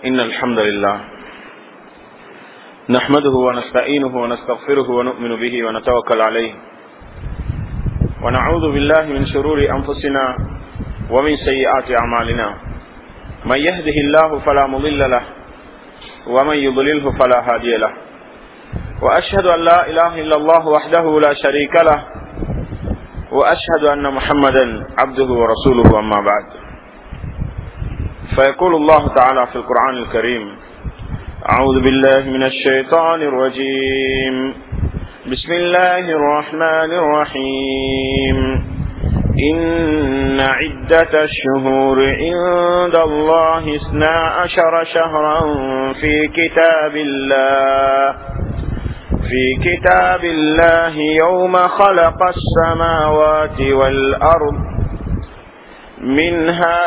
إن الحمد لله نحمده ونستعينه ونستغفره ونؤمن به ونتوكل عليه ونعوذ بالله من شرور أنفسنا ومن سيئات أعمالنا من يهده الله فلا مضل له ومن يضلله فلا هادي له وأشهد أن لا إله إلا الله وحده لا شريك له وأشهد أن محمدا عبده ورسوله أما بعد فيقول الله تعالى في القرآن الكريم أعوذ بالله من الشيطان الرجيم بسم الله الرحمن الرحيم إن عدة الشهور عند الله اثنا عشر شهرا في كتاب الله في كتاب الله يوم خلق السماوات والأرض منها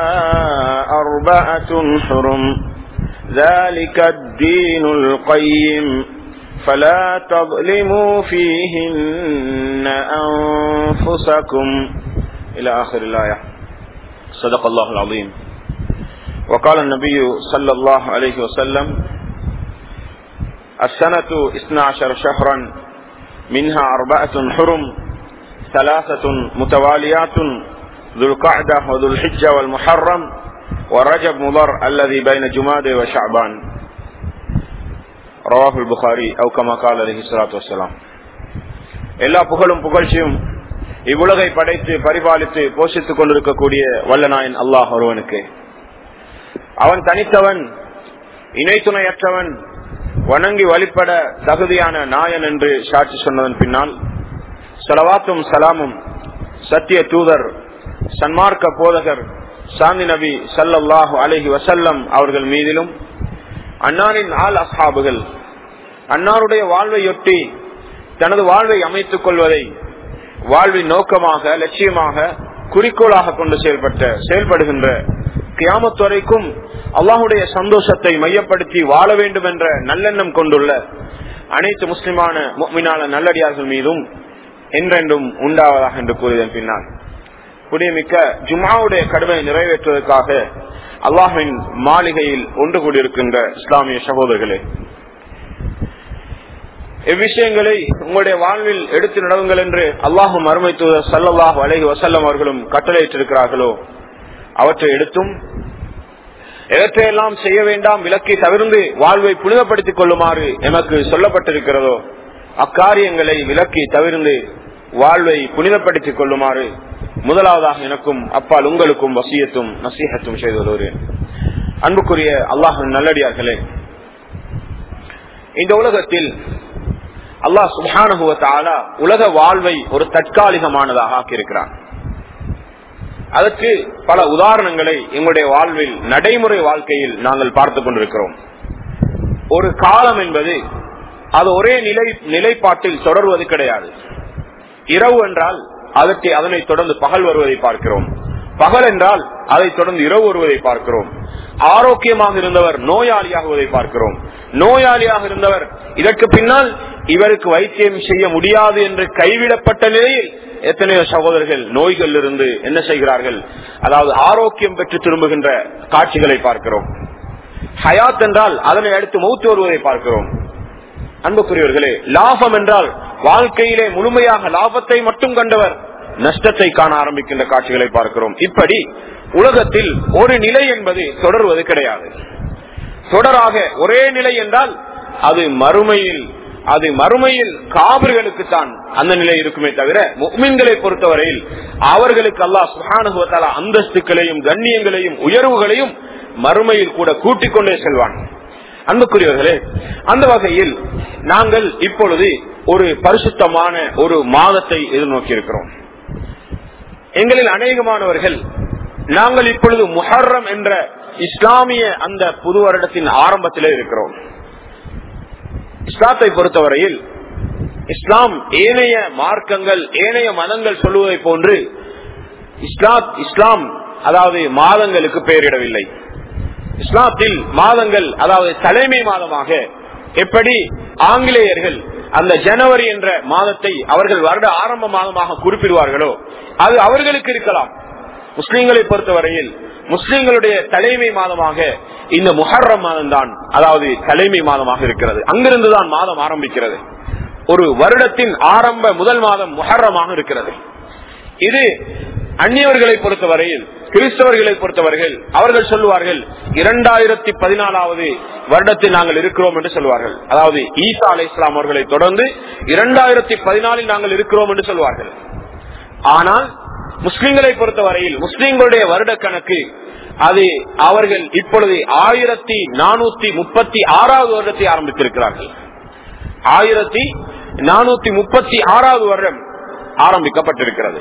أربعة حرم ذلك الدين القيم فلا تظلموا فيهن أنفسكم إلى آخر الآية صدق الله العظيم وقال النبي صلى الله عليه وسلم السنة اثنا عشر شهرا منها أربعة حرم ثلاثة متواليات ذو القعدة وذو الحجة والمحرم ورجب مضر الذي بين جمادة وشعبان رواه البخاري أو كما قال عليه الصلاة والسلام எல்லா புகழும் புகழ்ச்சியும் இவ்வுலகை படைத்து பரிபாலித்து போஷித்துக் கொண்டிருக்கக்கூடிய வல்லநாயன் அல்லாஹ் ஒருவனுக்கு அவன் தனித்தவன் இணை துணையற்றவன் வணங்கி வழிபட தகுதியான நாயன் என்று சாட்சி சொன்னதன் பின்னால் சலவாத்தும் சலாமும் சத்திய தூதர் சன்மார்க்க போதகர் சாந்தி நபி சல்லல்லாஹு அலஹி வசல்லம் அவர்கள் மீதிலும் அன்னாரின் ஆள் அசாபுகள் அன்னாருடைய வாழ்வையொட்டி தனது வாழ்வை அமைத்துக் கொள்வதை வாழ்வின் நோக்கமாக லட்சியமாக குறிக்கோளாக கொண்டு செயல்பட்ட செயல்படுகின்ற கியாமத் வரைக்கும் அல்லாஹுடைய சந்தோஷத்தை மையப்படுத்தி வாழ வேண்டும் என்ற நல்லெண்ணம் கொண்டுள்ள அனைத்து முஸ்லிமான மீனான நல்லடியார்கள் மீதும் என்றென்றும் உண்டாவதாக என்று கூறியதன் பின்னால் குடியமிக்க ஜுமாவுடைய கடமையை நிறைவேற்றுவதற்காக அல்லாஹின் மாளிகையில் ஒன்று கூடியிருக்கின்ற இஸ்லாமிய சகோதரர்களே இவ்விஷயங்களை உங்களுடைய வாழ்வில் எடுத்து நடவுங்கள் என்று அல்லாஹும் அருமை தூதர் சல்லாஹு அலஹி வசல்லம் அவர்களும் கட்டளையிட்டிருக்கிறார்களோ அவற்றை எடுத்தும் எவற்றையெல்லாம் செய்ய வேண்டாம் விலக்கை தவிர்ந்து வாழ்வை புனிதப்படுத்திக் கொள்ளுமாறு எமக்கு சொல்லப்பட்டிருக்கிறதோ அக்காரியங்களை விலக்கி தவிர்ந்து வாழ்வை புனிதப்படுத்திக் கொள்ளுமாறு முதலாவதாக எனக்கும் அப்பால் உங்களுக்கும் வசியத்தும் நசீகத்தும் செய்து வருகிறேன் அன்புக்குரிய அல்லாஹின் நல்லடியார்களே இந்த உலகத்தில் அல்லாஹ் சுபானுகுவத்தால உலக வாழ்வை ஒரு தற்காலிகமானதாக ஆக்கியிருக்கிறான் அதற்கு பல உதாரணங்களை எங்களுடைய வாழ்வில் நடைமுறை வாழ்க்கையில் நாங்கள் பார்த்து கொண்டிருக்கிறோம் ஒரு காலம் என்பது அது ஒரே நிலை நிலைப்பாட்டில் தொடர்வது கிடையாது இரவு என்றால் அதற்கு அதனை தொடர்ந்து பகல் வருவதை பார்க்கிறோம் பகல் என்றால் அதை தொடர்ந்து இரவு வருவதை பார்க்கிறோம் ஆரோக்கியமாக இருந்தவர் நோயாளியாகுவதை பார்க்கிறோம் நோயாளியாக இருந்தவர் இதற்கு பின்னால் இவருக்கு வைத்தியம் செய்ய முடியாது என்று கைவிடப்பட்ட நிலையில் எத்தனையோ சகோதரர்கள் நோய்கள் இருந்து என்ன செய்கிறார்கள் அதாவது ஆரோக்கியம் பெற்று திரும்புகின்ற காட்சிகளை பார்க்கிறோம் ஹயாத் என்றால் அதனை அடுத்து மௌத்து வருவதை பார்க்கிறோம் அன்புக்குரியவர்களே லாபம் என்றால் வாழ்க்கையிலே முழுமையாக லாபத்தை மட்டும் கண்டவர் நஷ்டத்தை காண ஆரம்பிக்கின்ற காட்சிகளை பார்க்கிறோம் இப்படி உலகத்தில் ஒரு நிலை என்பது தொடர்வது கிடையாது தொடராக ஒரே நிலை என்றால் அது மறுமையில் அது மறுமையில் காவிர்களுக்கு தான் அந்த நிலை இருக்குமே தவிர முக்மின்களை பொறுத்தவரையில் அவர்களுக்கு அல்லாஹ் சுகானுபவத்தால அந்தஸ்துக்களையும் கண்ணியங்களையும் உயர்வுகளையும் மறுமையில் கூட கூட்டிக் கொண்டே செல்வான் அன்புக்குரியவர்களே அந்த வகையில் நாங்கள் இப்பொழுது ஒரு பரிசுத்தமான ஒரு மாதத்தை எதிர்நோக்கி இருக்கிறோம் எங்களில் அநேகமானவர்கள் நாங்கள் இப்பொழுது முஹர்ரம் என்ற இஸ்லாமிய அந்த புது வருடத்தின் ஆரம்பத்திலே இருக்கிறோம் இஸ்லாத்தை பொறுத்தவரையில் இஸ்லாம் ஏனைய மார்க்கங்கள் ஏனைய மதங்கள் சொல்லுவதை போன்று இஸ்லாம் இஸ்லாம் அதாவது மாதங்களுக்கு பெயரிடவில்லை இஸ்லாத்தில் மாதங்கள் அதாவது தலைமை மாதமாக எப்படி ஆங்கிலேயர்கள் அந்த ஜனவரி என்ற மாதத்தை அவர்கள் வருட ஆரம்ப மாதமாக குறிப்பிடுவார்களோ அது அவர்களுக்கு இருக்கலாம் முஸ்லிம்களை பொறுத்தவரையில் முஸ்லிம்களுடைய தலைமை மாதமாக இந்த முஹர்ரம் மாதம் தான் அதாவது தலைமை மாதமாக இருக்கிறது அங்கிருந்துதான் மாதம் ஆரம்பிக்கிறது ஒரு வருடத்தின் ஆரம்ப முதல் மாதம் முஹர்ரமாக இருக்கிறது இது அந்நியவர்களை பொறுத்தவரையில் கிறிஸ்தவர்களை பொறுத்தவர்கள் அவர்கள் சொல்லுவார்கள் இரண்டாயிரத்தி பதினாலாவது வருடத்தில் நாங்கள் இருக்கிறோம் என்று சொல்வார்கள் அதாவது ஈசா அலை இஸ்லாம் அவர்களை தொடர்ந்து இரண்டாயிரத்தி பதினாலில் நாங்கள் இருக்கிறோம் என்று சொல்வார்கள் ஆனால் முஸ்லிம்களை பொறுத்தவரையில் முஸ்லிம்களுடைய வருட கணக்கு அது அவர்கள் இப்பொழுது ஆயிரத்தி நானூத்தி முப்பத்தி ஆறாவது வருடத்தை ஆரம்பித்திருக்கிறார்கள் ஆயிரத்தி நானூத்தி முப்பத்தி ஆறாவது வருடம் ஆரம்பிக்கப்பட்டிருக்கிறது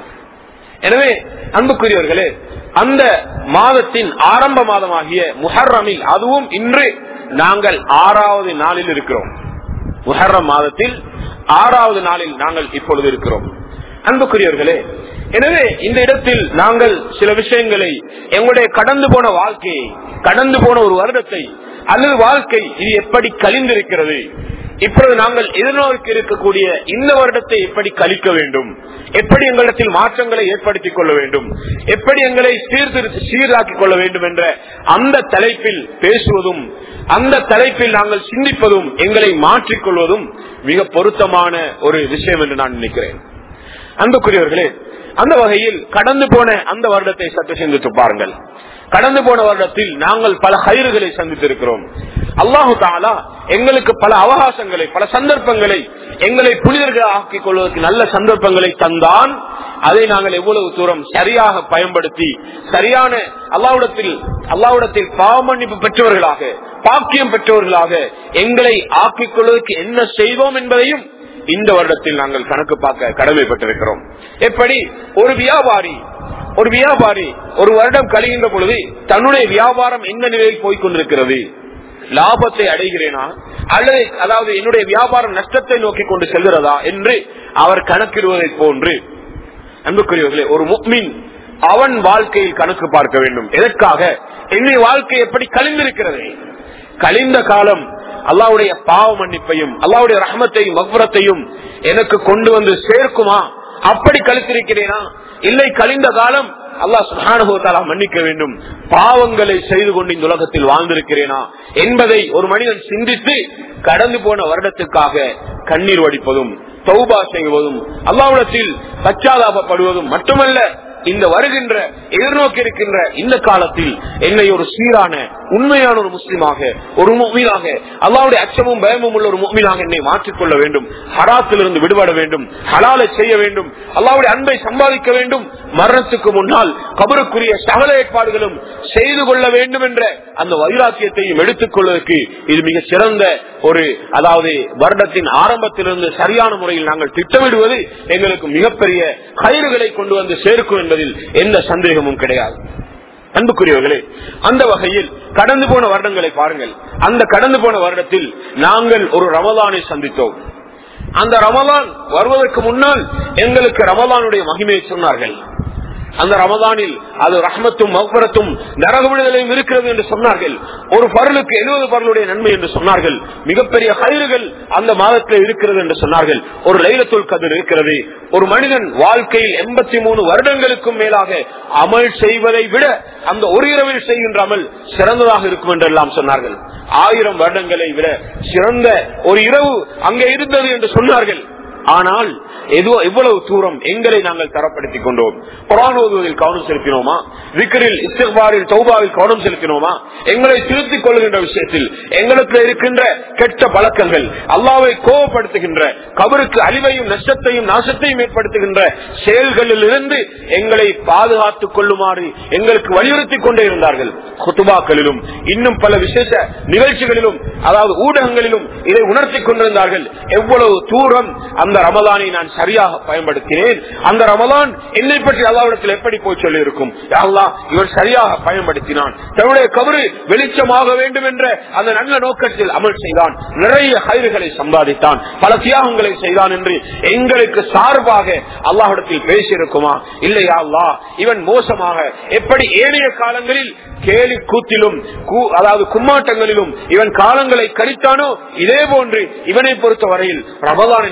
எனவே அன்புக்குரியவர்களே அந்த மாதத்தின் ஆரம்ப மாதமாகிய முஹர்ரமில் அதுவும் இன்று நாங்கள் ஆறாவது நாளில் இருக்கிறோம் முஹர்ரம் மாதத்தில் ஆறாவது நாளில் நாங்கள் இப்பொழுது இருக்கிறோம் அன்புக்குரியவர்களே எனவே இந்த இடத்தில் நாங்கள் சில விஷயங்களை எங்களுடைய கடந்து போன வாழ்க்கையை கடந்து போன ஒரு வருடத்தை அல்லது வாழ்க்கை இது எப்படி கழிந்திருக்கிறது இப்பொழுது நாங்கள் எதிர்நோக்கி இருக்கக்கூடிய இந்த வருடத்தை எப்படி கழிக்க வேண்டும் எப்படி எங்களிடத்தில் மாற்றங்களை ஏற்படுத்திக் கொள்ள வேண்டும் எப்படி எங்களை சீர்திருத்தி சீராக்கிக் கொள்ள வேண்டும் என்ற அந்த தலைப்பில் பேசுவதும் அந்த தலைப்பில் நாங்கள் சிந்திப்பதும் எங்களை மாற்றிக்கொள்வதும் மிக பொருத்தமான ஒரு விஷயம் என்று நான் நினைக்கிறேன் அன்புக்குரியவர்களே அந்த வகையில் கடந்து போன அந்த வருடத்தை சற்று சிந்தித்து பாருங்கள் கடந்து போன வருடத்தில் நாங்கள் பல கயிறுகளை சந்தித்திருக்கிறோம் அல்லாஹு தாலா எங்களுக்கு பல அவகாசங்களை பல சந்தர்ப்பங்களை எங்களை புனிதர்கள் ஆக்கிக் கொள்வதற்கு நல்ல சந்தர்ப்பங்களை தந்தான் அதை நாங்கள் எவ்வளவு தூரம் சரியாக பயன்படுத்தி சரியான அல்லாவிடத்தில் அல்லாவிடத்தில் பாவமன்னிப்பு பெற்றவர்களாக பாக்கியம் பெற்றவர்களாக எங்களை ஆக்கிக் கொள்வதற்கு என்ன செய்வோம் என்பதையும் இந்த வருடத்தில் நாங்கள் கணக்கு பார்க்க கடமைப்பட்டிருக்கிறோம் எப்படி ஒரு வியாபாரி ஒரு வியாபாரி ஒரு வருடம் கழிகின்ற பொழுது தன்னுடைய வியாபாரம் எந்த நிலையில் போய்கொண்டிருக்கிறது லாபத்தை அடைகிறேனா அல்லது அதாவது என்னுடைய வியாபாரம் நஷ்டத்தை நோக்கி கொண்டு செல்கிறதா என்று அவர் கணக்கிடுவதை போன்று அன்புக்குரியவர்களே ஒரு முக்மின் அவன் வாழ்க்கையில் கணக்கு பார்க்க வேண்டும் எதற்காக என்னுடைய வாழ்க்கை எப்படி கழிந்திருக்கிறது கழிந்த காலம் அல்லாவுடைய பாவ மன்னிப்பையும் அல்லாவுடைய ரஹமத்தையும் மக்வரத்தையும் எனக்கு கொண்டு வந்து சேர்க்குமா அப்படி கழித்திருக்கிறேனா இல்லை கழிந்த காலம் அல்லாஹ் சுஹானுகத்தாலா மன்னிக்க வேண்டும் பாவங்களை செய்து கொண்டு இந்த உலகத்தில் வாழ்ந்திருக்கிறேனா என்பதை ஒரு மனிதன் சிந்தித்து கடந்து போன வருடத்துக்காக கண்ணீர் வடிப்பதும் தௌபா செய்வதும் அல்லாவிடத்தில் பச்சாதாபப்படுவதும் மட்டுமல்ல இந்த வருகின்ற எதிர்நோக்கி இருக்கின்ற இந்த காலத்தில் என்னை ஒரு சீரான உண்மையான ஒரு முஸ்லிமாக ஒரு முக்மீனாக அல்லாவுடைய அச்சமும் பயமும் உள்ள ஒரு முக்மீனாக என்னை மாற்றிக்கொள்ள வேண்டும் ஹராத்திலிருந்து விடுபட வேண்டும் ஹலாலை செய்ய வேண்டும் அல்லாவுடைய அன்பை சம்பாதிக்க வேண்டும் மரணத்துக்கு முன்னால் கபருக்குரிய சகல ஏற்பாடுகளும் செய்து கொள்ள வேண்டும் என்ற அந்த வைராக்கியத்தையும் எடுத்துக் கொள்வதற்கு இது மிக சிறந்த ஒரு அதாவது வருடத்தின் ஆரம்பத்திலிருந்து சரியான முறையில் நாங்கள் திட்டமிடுவது எங்களுக்கு மிகப்பெரிய கயிறுகளை கொண்டு வந்து சேர்க்கும் என்பதில் எந்த சந்தேகமும் கிடையாது அன்புக்குரியவர்களே அந்த வகையில் கடந்து போன வருடங்களை பாருங்கள் அந்த கடந்து போன வருடத்தில் நாங்கள் ஒரு ரமலானை சந்தித்தோம் அந்த ரமலான் வருவதற்கு முன்னால் எங்களுக்கு ரமலானுடைய மகிமையை சொன்னார்கள் அந்த ரமதானில் அது ரஹமத்தும் மக்பரத்தும் நரக விடுதலையும் இருக்கிறது என்று சொன்னார்கள் ஒரு பருளுக்கு எழுபது பருளுடைய நன்மை என்று சொன்னார்கள் மிகப்பெரிய கயிறுகள் அந்த மாதத்தில் இருக்கிறது என்று சொன்னார்கள் ஒரு லைலத்துல் கதிர் இருக்கிறது ஒரு மனிதன் வாழ்க்கையில் எண்பத்தி மூணு வருடங்களுக்கும் மேலாக அமல் செய்வதை விட அந்த ஒரு இரவில் செய்கின்ற அமல் சிறந்ததாக இருக்கும் என்றெல்லாம் சொன்னார்கள் ஆயிரம் வருடங்களை விட சிறந்த ஒரு இரவு அங்கே இருந்தது என்று சொன்னார்கள் ஆனால் எதுவோ எவ்வளவு தூரம் எங்களை நாங்கள் தரப்படுத்திக் கொண்டோம் குரான் ஓதுவதில் கவனம் செலுத்தினோமா விக்கரில் இஸ்திகாரில் தௌபாவில் கவனம் செலுத்தினோமா எங்களை திருத்திக் கொள்கின்ற விஷயத்தில் எங்களுக்கு இருக்கின்ற கெட்ட பழக்கங்கள் அல்லாவை கோபப்படுத்துகின்ற கபருக்கு அழிவையும் நஷ்டத்தையும் நாசத்தையும் ஏற்படுத்துகின்ற செயல்களில் இருந்து எங்களை பாதுகாத்துக் கொள்ளுமாறு எங்களுக்கு வலியுறுத்தி கொண்டே இருந்தார்கள் குத்துபாக்களிலும் இன்னும் பல விசேஷ நிகழ்ச்சிகளிலும் அதாவது ஊடகங்களிலும் இதை உணர்த்தி கொண்டிருந்தார்கள் எவ்வளவு தூரம் அந்த ரமலானை நான் சரியாக பயன்படுத்தினேன் அந்த ரமலான் என்னை பற்றி அல்லாவிடத்தில் எப்படி போய் சொல்லி இருக்கும் இவர் சரியாக பயன்படுத்தினான் தன்னுடைய கபரு வெளிச்சமாக வேண்டும் என்ற அந்த நல்ல நோக்கத்தில் அமல் செய்தான் நிறைய கயிறுகளை சம்பாதித்தான் பல தியாகங்களை செய்தான் என்று எங்களுக்கு சார்பாக அல்லாஹிடத்தில் பேசியிருக்குமா இல்லையா அல்லா இவன் மோசமாக எப்படி ஏனைய காலங்களில் கேலி கூத்திலும் அதாவது கும்மாட்டங்களிலும் இவன் காலங்களை கழித்தானோ இதே போன்று இவனை பொறுத்த வரையில் ரமலான் என்பது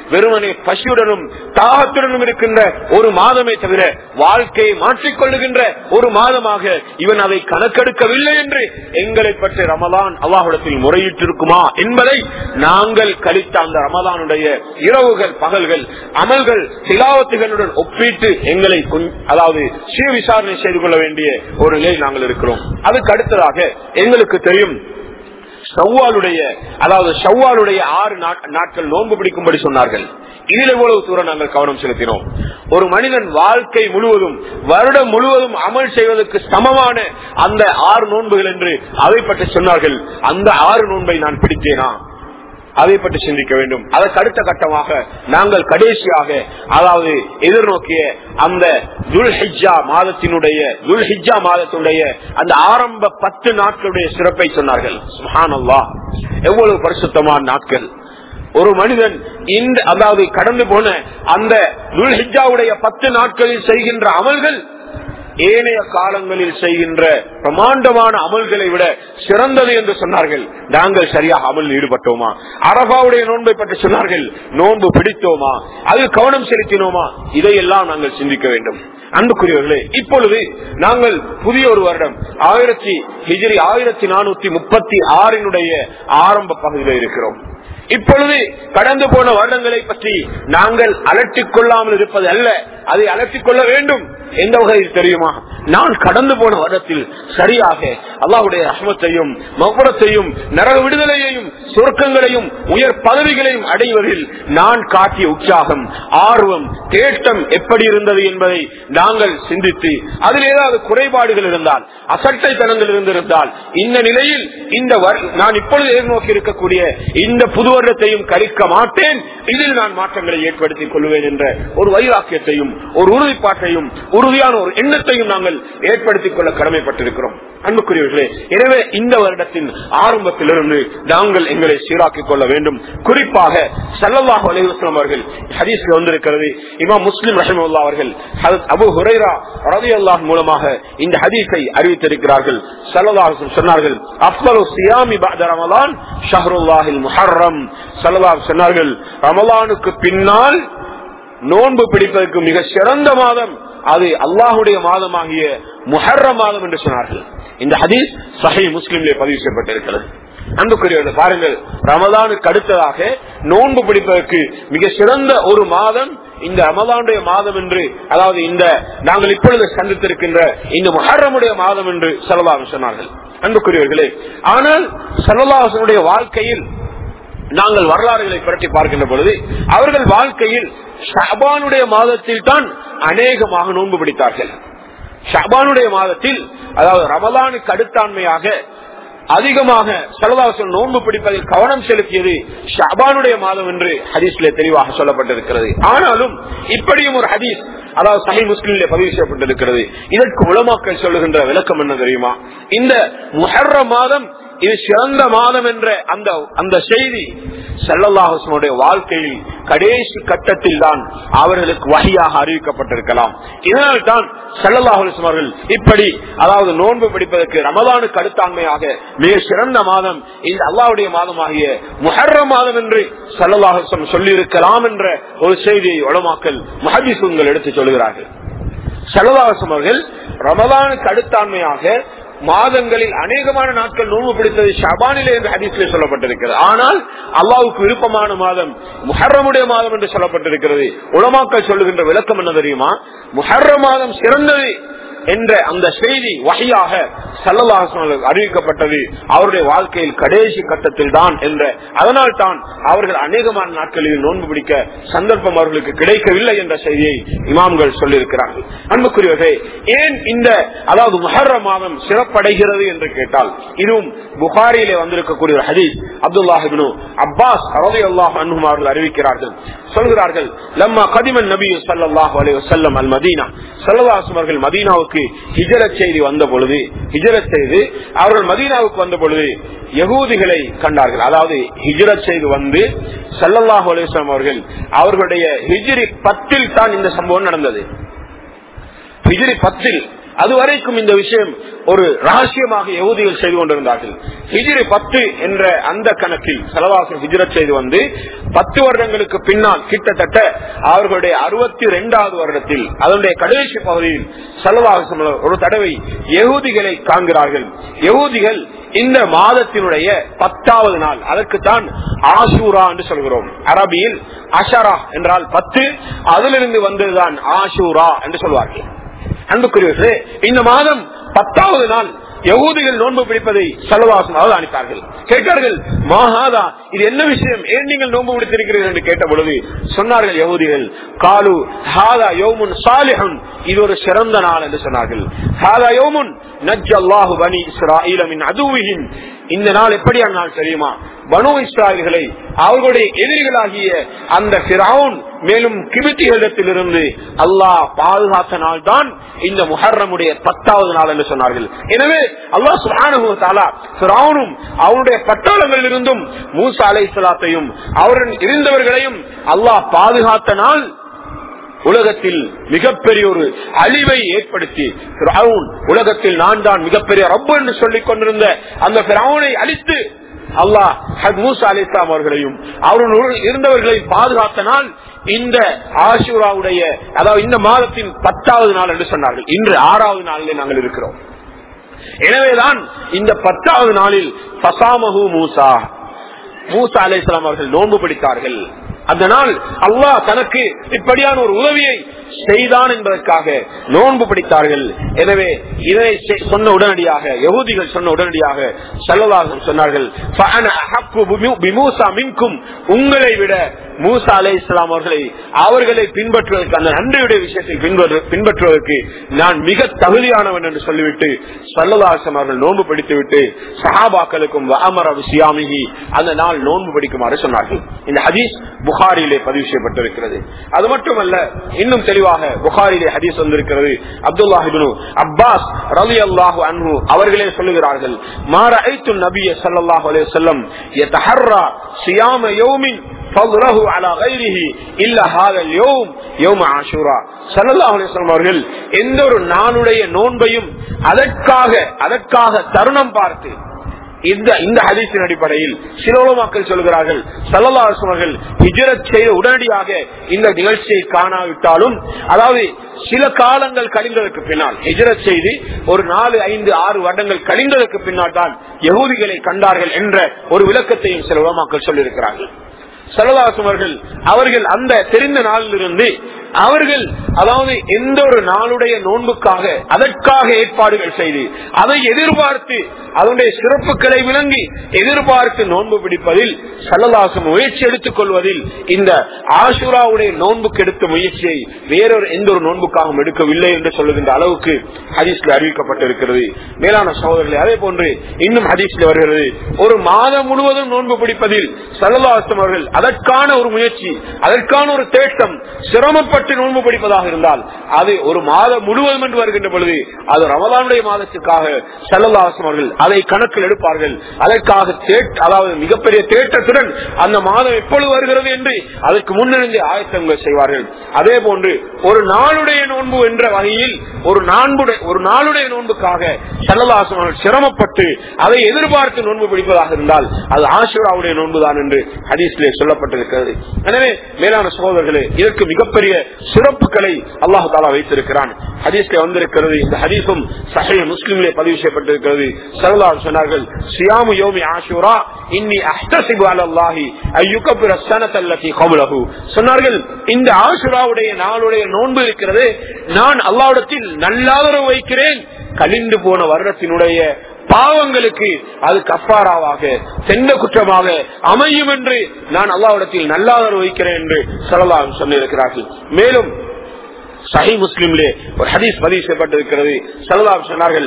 வெறுமனே பசியுடனும் தாகத்துடனும் இருக்கின்ற ஒரு மாதமே தவிர வாழ்க்கையை மாற்றிக்கொள்ளுகின்ற ஒரு மாதமாக இவன் அதை கணக்கெடுக்கவில்லை என்று எங்களை பற்றி ரமலான் அல்லாஹுடத்தில் முறையிட்டிருக்குமா என்பதை நாங்கள் கழித்த அந்த ரமலானுடைய இரவுகள் பகல்கள் அமல்கள் சிலாவத்துகளுடன் ஒப்பிட்டு எங்களை கொஞ்- அதாவது சுய விசாரணை செய்து கொள்ள வேண்டிய ஒரு நிலையில் நாங்கள் இருக்கிறோம் அதுக்கு அடுத்ததாக எங்களுக்கு தெரியும் ஷவ்வாலுடைய அதாவது ஷவ்வாலுடைய ஆறு நாட்- நாட்கள் நோன்பு பிடிக்கும்படி சொன்னார்கள் இதில் எவ்வளவு தூரம் நாங்கள் கவனம் செலுத்தினோம் ஒரு மனிதன் வாழ்க்கை முழுவதும் வருடம் முழுவதும் அமல் செய்வதற்கு சமமான அந்த ஆறு நோன்புகள் என்று அதை பற்றி சொன்னார்கள் அந்த ஆறு நோன்பை நான் பிடித்தேனா அதை பற்றி சிந்திக்க வேண்டும் அதற்கு அடுத்த கட்டமாக நாங்கள் கடைசியாக அதாவது எதிர்நோக்கிய அந்த துல்ஹிஜா மாதத்தினுடைய துல்ஹிஜா மாதத்தினுடைய அந்த ஆரம்ப பத்து நாட்களுடைய சிறப்பை சொன்னார்கள் சுஹானல்லாஹ் எவ்வளவு பரிசுத்தமான நாட்கள் ஒரு மனிதன் இந்த அதாவது கடந்து போன அந்த துல்ஹிஜாவுடைய பத்து நாட்களில் செய்கின்ற அமல்கள் ஏனைய காலங்களில் செய்கின்ற பிரமாண்டமான அமல்களை விட சிறந்தது என்று சொன்னார்கள் நாங்கள் சரியாக அமல் ஈடுபட்டோமா அரபாவுடைய நோன்பை பற்றி சொன்னார்கள் நோன்பு பிடித்தோமா அதில் கவனம் செலுத்தினோமா இதையெல்லாம் நாங்கள் சிந்திக்க வேண்டும் அன்புக்குரியவர்களே இப்பொழுது நாங்கள் புதிய ஒரு வருடம் ஆயிரத்தி ஹிஜிரி ஆயிரத்தி நானூத்தி முப்பத்தி ஆறினுடைய ஆரம்ப பகுதியில் இருக்கிறோம் இப்பொழுது கடந்து போன வருடங்களை பற்றி நாங்கள் அலட்டிக் கொள்ளாமல் இருப்பது அல்ல அதை அலட்டிக் கொள்ள வேண்டும் எந்த வகையில் தெரியுமா நான் கடந்து போன வருடத்தில் சரியாக அல்லாஹுடைய அஹமத்தையும் மகுரத்தையும் நரக விடுதலையையும் சுருக்கங்களையும் உயர் பதவிகளையும் அடைவதில் நான் காட்டிய உற்சாகம் ஆர்வம் தேட்டம் எப்படி இருந்தது என்பதை நாங்கள் சிந்தித்து அதில் ஏதாவது குறைபாடுகள் இருந்தால் அசட்டைத்தனங்கள் இருந்திருந்தால் இந்த நிலையில் இந்த வரு- நான் இப்பொழுது எதிர்நோக்கி இருக்கக்கூடிய இந்த புது வருடத்தையும் கழிக்க மாட்டேன் இதில் நான் மாற்றங்களை ஏற்படுத்திக் கொள்வேன் என்ற ஒரு வைராக்கியத்தையும் ஒரு உறுதிப்பாட்டையும் உறுதியான ஒரு எண்ணத்தையும் நாங்கள் ஏற்படுத்திக் கொள்ள கடமைப்பட்டிருக்கிறோம் அன்புக்குரியவர்களே எனவே இந்த வருடத்தின் ஆரம்பத்திலிருந்து நாங்கள் எங்களை சீராக்கிக் கொள்ள வேண்டும் குறிப்பாக சல்லல்லாஹு அலைஹி வஸல்லம் அவர்கள் ஹதீஸ்ல வந்திருக்கிறது இமாம் முஸ்லிம் ரஹிமஹுல்லாஹ் அவர்கள் ஹதரத் அபூ ஹுரைரா ரலியல்லாஹு மூலமாக இந்த ஹதீஸை அறிவித்திருக்கிறார்கள் ஸல்லல்லாஹு அலைஹி வஸல்லம் சொன்னார்கள் அஃதலு சியாமி பஅத ரமலான் ஷஹ்ருல்லாஹில் முஹர்ரம் ஸல்லல்லாஹு அலைஹி சொன்னார்கள் ரமலானுக்கு பின்னால் நோன்பு பிடிப்பதற்கு மிக சிறந்த மாதம் அது அல்லாஹுடைய மாதமாகிய முஹர்ர மாதம் என்று சொன்னார்கள் இந்த ஹதீஸ் சஹி முஸ்லிம்லே பதிவு செய்யப்பட்டிருக்கிறது அன்புக்குரியவர்கள் பாருங்கள் ரமதானுக்கு அடுத்ததாக நோன்பு பிடிப்பதற்கு மிக சிறந்த ஒரு மாதம் இந்த ரமதானுடைய மாதம் என்று அதாவது இந்த நாங்கள் இப்பொழுது சந்தித்திருக்கின்ற இந்த முஹர்ரமுடைய மாதம் என்று சலவாகம் சொன்னார்கள் அன்புக்குரியவர்களே ஆனால் சலவாசனுடைய வாழ்க்கையில் நாங்கள் வரலாறுகளை புரட்டி பார்க்கின்ற பொழுது அவர்கள் வாழ்க்கையில் ஷபானுடைய மாதத்தில் தான் அநேகமாக நோன்பு பிடித்தார்கள் ஷபானுடைய மாதத்தில் அதாவது ரமலானுக்கு அடுத்தாண்மையாக அதிகமாக சலதாசன் நோன்பு பிடிப்பதில் கவனம் செலுத்தியது ஷபானுடைய மாதம் என்று ஹதீஸ்ல தெளிவாக சொல்லப்பட்டிருக்கிறது ஆனாலும் இப்படியும் ஒரு ஹதீஸ் அதாவது சமி முஸ்லிம்ல பதிவு செய்யப்பட்டிருக்கிறது இதற்கு உலமாக்கள் சொல்லுகின்ற விளக்கம் என்ன தெரியுமா இந்த முஹர்ர மாதம் இது சிறந்த மாதம் என்ற அந்த அந்த செய்தி செல்லல்லாஹுடைய வாழ்க்கையில் கடைசி கட்டத்தில் தான் அவர்களுக்கு வகையாக அறிவிக்கப்பட்டிருக்கலாம் இதனால் தான் செல்லல்லாஹுலிஸ்லம் அவர்கள் இப்படி அதாவது நோன்பு பிடிப்பதற்கு ரமதானுக்கு அடுத்தாண்மையாக மிக சிறந்த மாதம் இந்த அல்லாவுடைய மாதமாகிய முஹர்ர மாதம் என்று செல்லல்லாஹுலம் சொல்லியிருக்கலாம் என்ற ஒரு செய்தியை உளமாக்கல் மஹதிசுங்கள் எடுத்து சொல்கிறார்கள் செல்லல்லாஹும் அவர்கள் ரமதானுக்கு அடுத்தாண்மையாக மாதங்களில் அநேகமான நாட்கள் நோன்பு பிடித்தது ஷபானிலே என்று ஹதீஸ்லே சொல்லப்பட்டிருக்கிறது ஆனால் அல்லாவுக்கு விருப்பமான மாதம் முஹர்ரமுடைய மாதம் என்று சொல்லப்பட்டிருக்கிறது உலமாக்கள் சொல்லுகின்ற விளக்கம் என்ன தெரியுமா முஹர்ர மாதம் சிறந்தது என்ற அந்த செய்தி வகையாக சல்லல்லாஹ் அறிவிக்கப்பட்டது அவருடைய வாழ்க்கையில் கடைசி கட்டத்தில் தான் என்ற அதனால் தான் அவர்கள் அநேகமான நாட்களில் நோன்பு பிடிக்க சந்தர்ப்பம் அவர்களுக்கு கிடைக்கவில்லை என்ற செய்தியை இமாம்கள் சொல்லியிருக்கிறார்கள் அன்புக்குரியவர்களே ஏன் இந்த அதாவது முஹர்ர மாதம் சிறப்படைகிறது என்று கேட்டால் இதுவும் புகாரியிலே வந்திருக்கக்கூடிய ஒரு ஹதீஸ் அப்துல்லாஹிபினு அப்பாஸ் அரபி அல்லாஹ் அன்ஹும் அவர்கள் அறிவிக்கிறார்கள் சொல்கிறார்கள் லம்மா கதிமன் நபி சல்லாஹ் அலி வசல்லம் அல் மதீனா சல்லவாசம் அவர்கள் மதீனாவுக்கு ஹிஜரத் செய்தி வந்த பொழுது ஹிஜரத் செய்து அவர்கள் மதீனாவுக்கு வந்த பொழுது யகூதிகளை கண்டார்கள் அதாவது ஹிஜரத் செய்து வந்து சல்லல்லாஹு அலிஸ்லாம் அவர்கள் அவர்களுடைய ஹிஜிரி பத்தில் தான் இந்த சம்பவம் நடந்தது ஹிஜிரி பத்தில் அது வரைக்கும் இந்த விஷயம் ஒரு ரகசியமாக யகுதிகள் செய்து கொண்டிருந்தார்கள் ஹிஜிரி பத்து என்ற அந்த கணக்கில் செலவாசம் ஹிஜரத் செய்து வந்து பத்து வருடங்களுக்கு பின்னால் கிட்டத்தட்ட அவர்களுடைய அறுபத்தி இரண்டாவது வருடத்தில் அதனுடைய கடைசி பகுதியில் செலவாசம் ஒரு தடவை யகுதிகளை காண்கிறார்கள் யகுதிகள் இந்த மாதத்தினுடைய பத்தாவது நாள் அதற்குத்தான் ஆசூரா என்று சொல்கிறோம் அரபியில் அஷரா என்றால் பத்து அதிலிருந்து வந்ததுதான் ஆசூரா என்று சொல்வார்கள் அன்புக்குரியவர்களே இந்த மாதம் பத்தாவது நாள் யகூதிகள் நோன்பு பிடிப்பதை செலவாசம் அனுப்பார்கள் கேட்டார்கள் மாஹாதா இது என்ன விஷயம் ஏன் நீங்கள் நோன்பு பிடித்திருக்கிறீர்கள் என்று கேட்ட பொழுது சொன்னார்கள் யகூதிகள் காலு ஹாதா யோமுன் சாலிஹன் இது ஒரு சிறந்த நாள் என்று சொன்னார்கள் ஹாதா யோமுன் நஜ் அல்லாஹு பனி இஸ்ராயிலமின் அதுவின் இந்த நாள் எப்படியான நாள் தெரியுமா பனு இஸ்ராயல்களை அவர்களுடைய எதிரிகளாகிய அந்த பிராவுன் மேலும் கிபித்திகளிடத்திலிருந்து அல்லாஹ் பாதுகாத்த நாள் தான் இந்த முஹர்ரமுடைய பத்தாவது நாள் என்று சொன்னார்கள் எனவே அல்லாஹ் சுரானும் அவருடைய பட்டாளங்களில் இருந்தும் மூசா அலை சலாத்தையும் அவருடன் இருந்தவர்களையும் அல்லாஹ் பாதுகாத்த நாள் உலகத்தில் மிகப்பெரிய ஒரு அழிவை ஏற்படுத்தி உலகத்தில் நான் தான் மிகப்பெரிய ரப்பு என்று சொல்லிக் கொண்டிருந்த அந்த பிராவுனை அழித்து அல்லாஹ் மூசா அலி இஸ்லாம் அவர்களையும் அவருடன் இருந்தவர்களையும் பாதுகாத்த நாள் இந்த ஆஷூராவுடைய அதாவது இந்த மாதத்தின் பத்தாவது நாள் என்று சொன்னார்கள் இன்று ஆறாவது நாளிலே நாங்கள் இருக்கிறோம் எனவேதான் இந்த பத்தாவது நாளில் பசாமஹு மூசா மூசா அலி இஸ்லாம் அவர்கள் நோன்பு பிடித்தார்கள் அந்த நாள் அல்லாஹ் தனக்கு இப்படியான ஒரு உதவியை செய்தான் என்பதற்காக நோன்பு பிடித்தார்கள் எனவே இதனை சொன்ன உடனடியாக யகுதிகள் சொன்ன உடனடியாக செல்லவாக சொன்னார்கள் உங்களை விட மூசா அலை இஸ்லாம் அவர்களை அவர்களை பின்பற்றுவதற்கு அந்த நன்றியுடைய விஷயத்தில் பின்பற்றுவதற்கு நான் மிக தகுதியானவன் என்று சொல்லிவிட்டு சல்லதாசம் அவர்கள் நோன்பு பிடித்துவிட்டு சஹாபாக்களுக்கும் அமர சியாமிகி அந்த நாள் நோன்பு பிடிக்குமாறு சொன்னார்கள் இந்த ஹதீஸ் புகாரிலே பதிவு செய்யப்பட்டிருக்கிறது அது மட்டுமல்ல இன்னும் தெளிவாக புகாரிலே ஹதீஸ் வந்திருக்கிறது அப்துல்லாஹிபு அப்பாஸ் ரவி அல்லாஹு அன்ஹு அவர்களே சொல்லுகிறார்கள் மாற ஐத்து நபிய சல்லாஹு அலே செல்லம் சியாம யோமின் அவர்கள் எந்த ஒரு நாளுடைய நோன்பையும் அதற்காக அதற்காக தருணம் பார்த்து இந்த இந்த ஹதீஸின் அடிப்படையில் சில மக்கள் சொல்கிறார்கள் சல்லல்லாசவர்கள் ஹிஜரத் செய்த உடனடியாக இந்த நிகழ்ச்சியை காணாவிட்டாலும் அதாவது சில காலங்கள் கழிந்ததற்கு பின்னால் ஹிஜரத் செய்து ஒரு நாலு ஐந்து ஆறு வருடங்கள் கழிந்ததற்கு பின்னால் தான் யகூதிகளை கண்டார்கள் என்ற ஒரு விளக்கத்தையும் சில உலமாக்கள் சொல்லியிருக்கிறார்கள் சரதாசமர்கள் அவர்கள் அந்த தெரிந்த நாளிலிருந்து அவர்கள் அதாவது எந்த ஒரு நாளுடைய நோன்புக்காக அதற்காக ஏற்பாடுகள் செய்து அதை எதிர்பார்த்து அதனுடைய சிறப்புகளை விளங்கி எதிர்பார்த்து நோன்பு பிடிப்பதில் சல்லதாசம் முயற்சி எடுத்துக் கொள்வதில் இந்த ஆசுராவுடைய நோன்புக்கு எடுத்த முயற்சியை வேறொரு எந்த ஒரு நோன்புக்காகவும் எடுக்கவில்லை என்று சொல்லுகின்ற அளவுக்கு ஹதீஸ்ல அறிவிக்கப்பட்டிருக்கிறது மேலான சகோதரர்களே அதே போன்று இன்னும் ஹதீஸ்ல வருகிறது ஒரு மாதம் முழுவதும் நோன்பு பிடிப்பதில் சல்லதாசம் அவர்கள் அதற்கான ஒரு முயற்சி அதற்கான ஒரு தேட்டம் சிரமப்பட்டு நோன்பு பிடிப்பதாக இருந்தால் அது ஒரு மாதம் முழுவதும் என்று வருகின்ற பொழுது அது ரமதானுடைய மாதத்துக்காக செல்லல்லாசம் அவர்கள் அதை கணக்கில் எடுப்பார்கள் அதற்காக அதாவது மிகப்பெரிய தேட்டத்துடன் அந்த மாதம் எப்பொழுது வருகிறது என்று அதற்கு முன்னிருந்து ஆயத்தங்கள் செய்வார்கள் அதே போன்று ஒரு நாளுடைய நோன்பு என்ற வகையில் ஒரு நான்குடைய ஒரு நாளுடைய நோன்புக்காக செல்லல்லாசம் அவர்கள் சிரமப்பட்டு அதை எதிர்பார்த்து நோன்பு பிடிப்பதாக இருந்தால் அது ஆசுராவுடைய நோன்புதான் என்று ஹதீஸ்லே சொல்லப்பட்டிருக்கிறது எனவே மேலான சகோதரர்களே இதற்கு மிகப்பெரிய சிறப்புகளை அல்லாஹு தாலா வைத்திருக்கிறான் ஹதீஸ்ல வந்திருக்கிறது இந்த ஹதீஸும் சஹை முஸ்லிம்லே பதிவு செய்யப்பட்டிருக்கிறது சரலா சொன்னார்கள் சியாமு யோமி ஆஷூரா இன்னி அஹ்தசிபு அலல்லாஹி ஐயுகபிர சனத்தல்லதி கபுலஹு சொன்னார்கள் இந்த ஆஷுராவுடைய நாளுடைய நோன்பு இருக்கிறது நான் அல்லாவிடத்தில் நல்லாதரவு வைக்கிறேன் கலிந்து போன வருடத்தினுடைய பாவங்களுக்கு அது கப்பாராவாக சென்ற குற்றமாக அமையும் என்று நான் அல்லாவிடத்தில் நல்லாதரவு வைக்கிறேன் என்று சொல்லலாம் சொல்லியிருக்கிறார்கள் மேலும் சஹி முஸ்லிம்லே ஒரு ஹதீஸ் பதிவு செய்யப்பட்டிருக்கிறது சலதாம் சொன்னார்கள்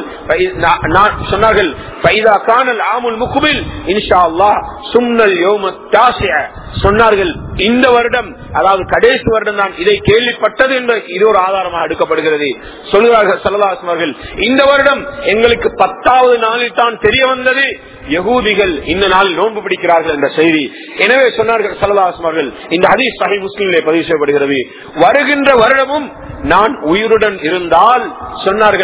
சொன்னார்கள் பைதா கானல் ஆமுல் முகுபில் இன்ஷா அல்லாஹ் சும்னல் யோம சொன்னார்கள் இந்த வருடம் அதாவது கடைசி வருடம் தான் இதை கேள்விப்பட்டது என்ற இது ஒரு ஆதாரமாக எடுக்கப்படுகிறது சொல்கிறார்கள் சலதாஸ் அவர்கள் இந்த வருடம் எங்களுக்கு பத்தாவது நாளில் தான் தெரிய வந்தது யகூதிகள் இந்த நாளில் நோன்பு பிடிக்கிறார்கள் என்ற செய்தி எனவே சொன்னார்கள் சலதாஸ் அவர்கள் இந்த ஹதீஸ் சஹி முஸ்லிம்லே பதிவு செய்யப்படுகிறது வருகின்ற வருடமும் நான் உயிருடன் இருந்தால் சொன்னார்கள்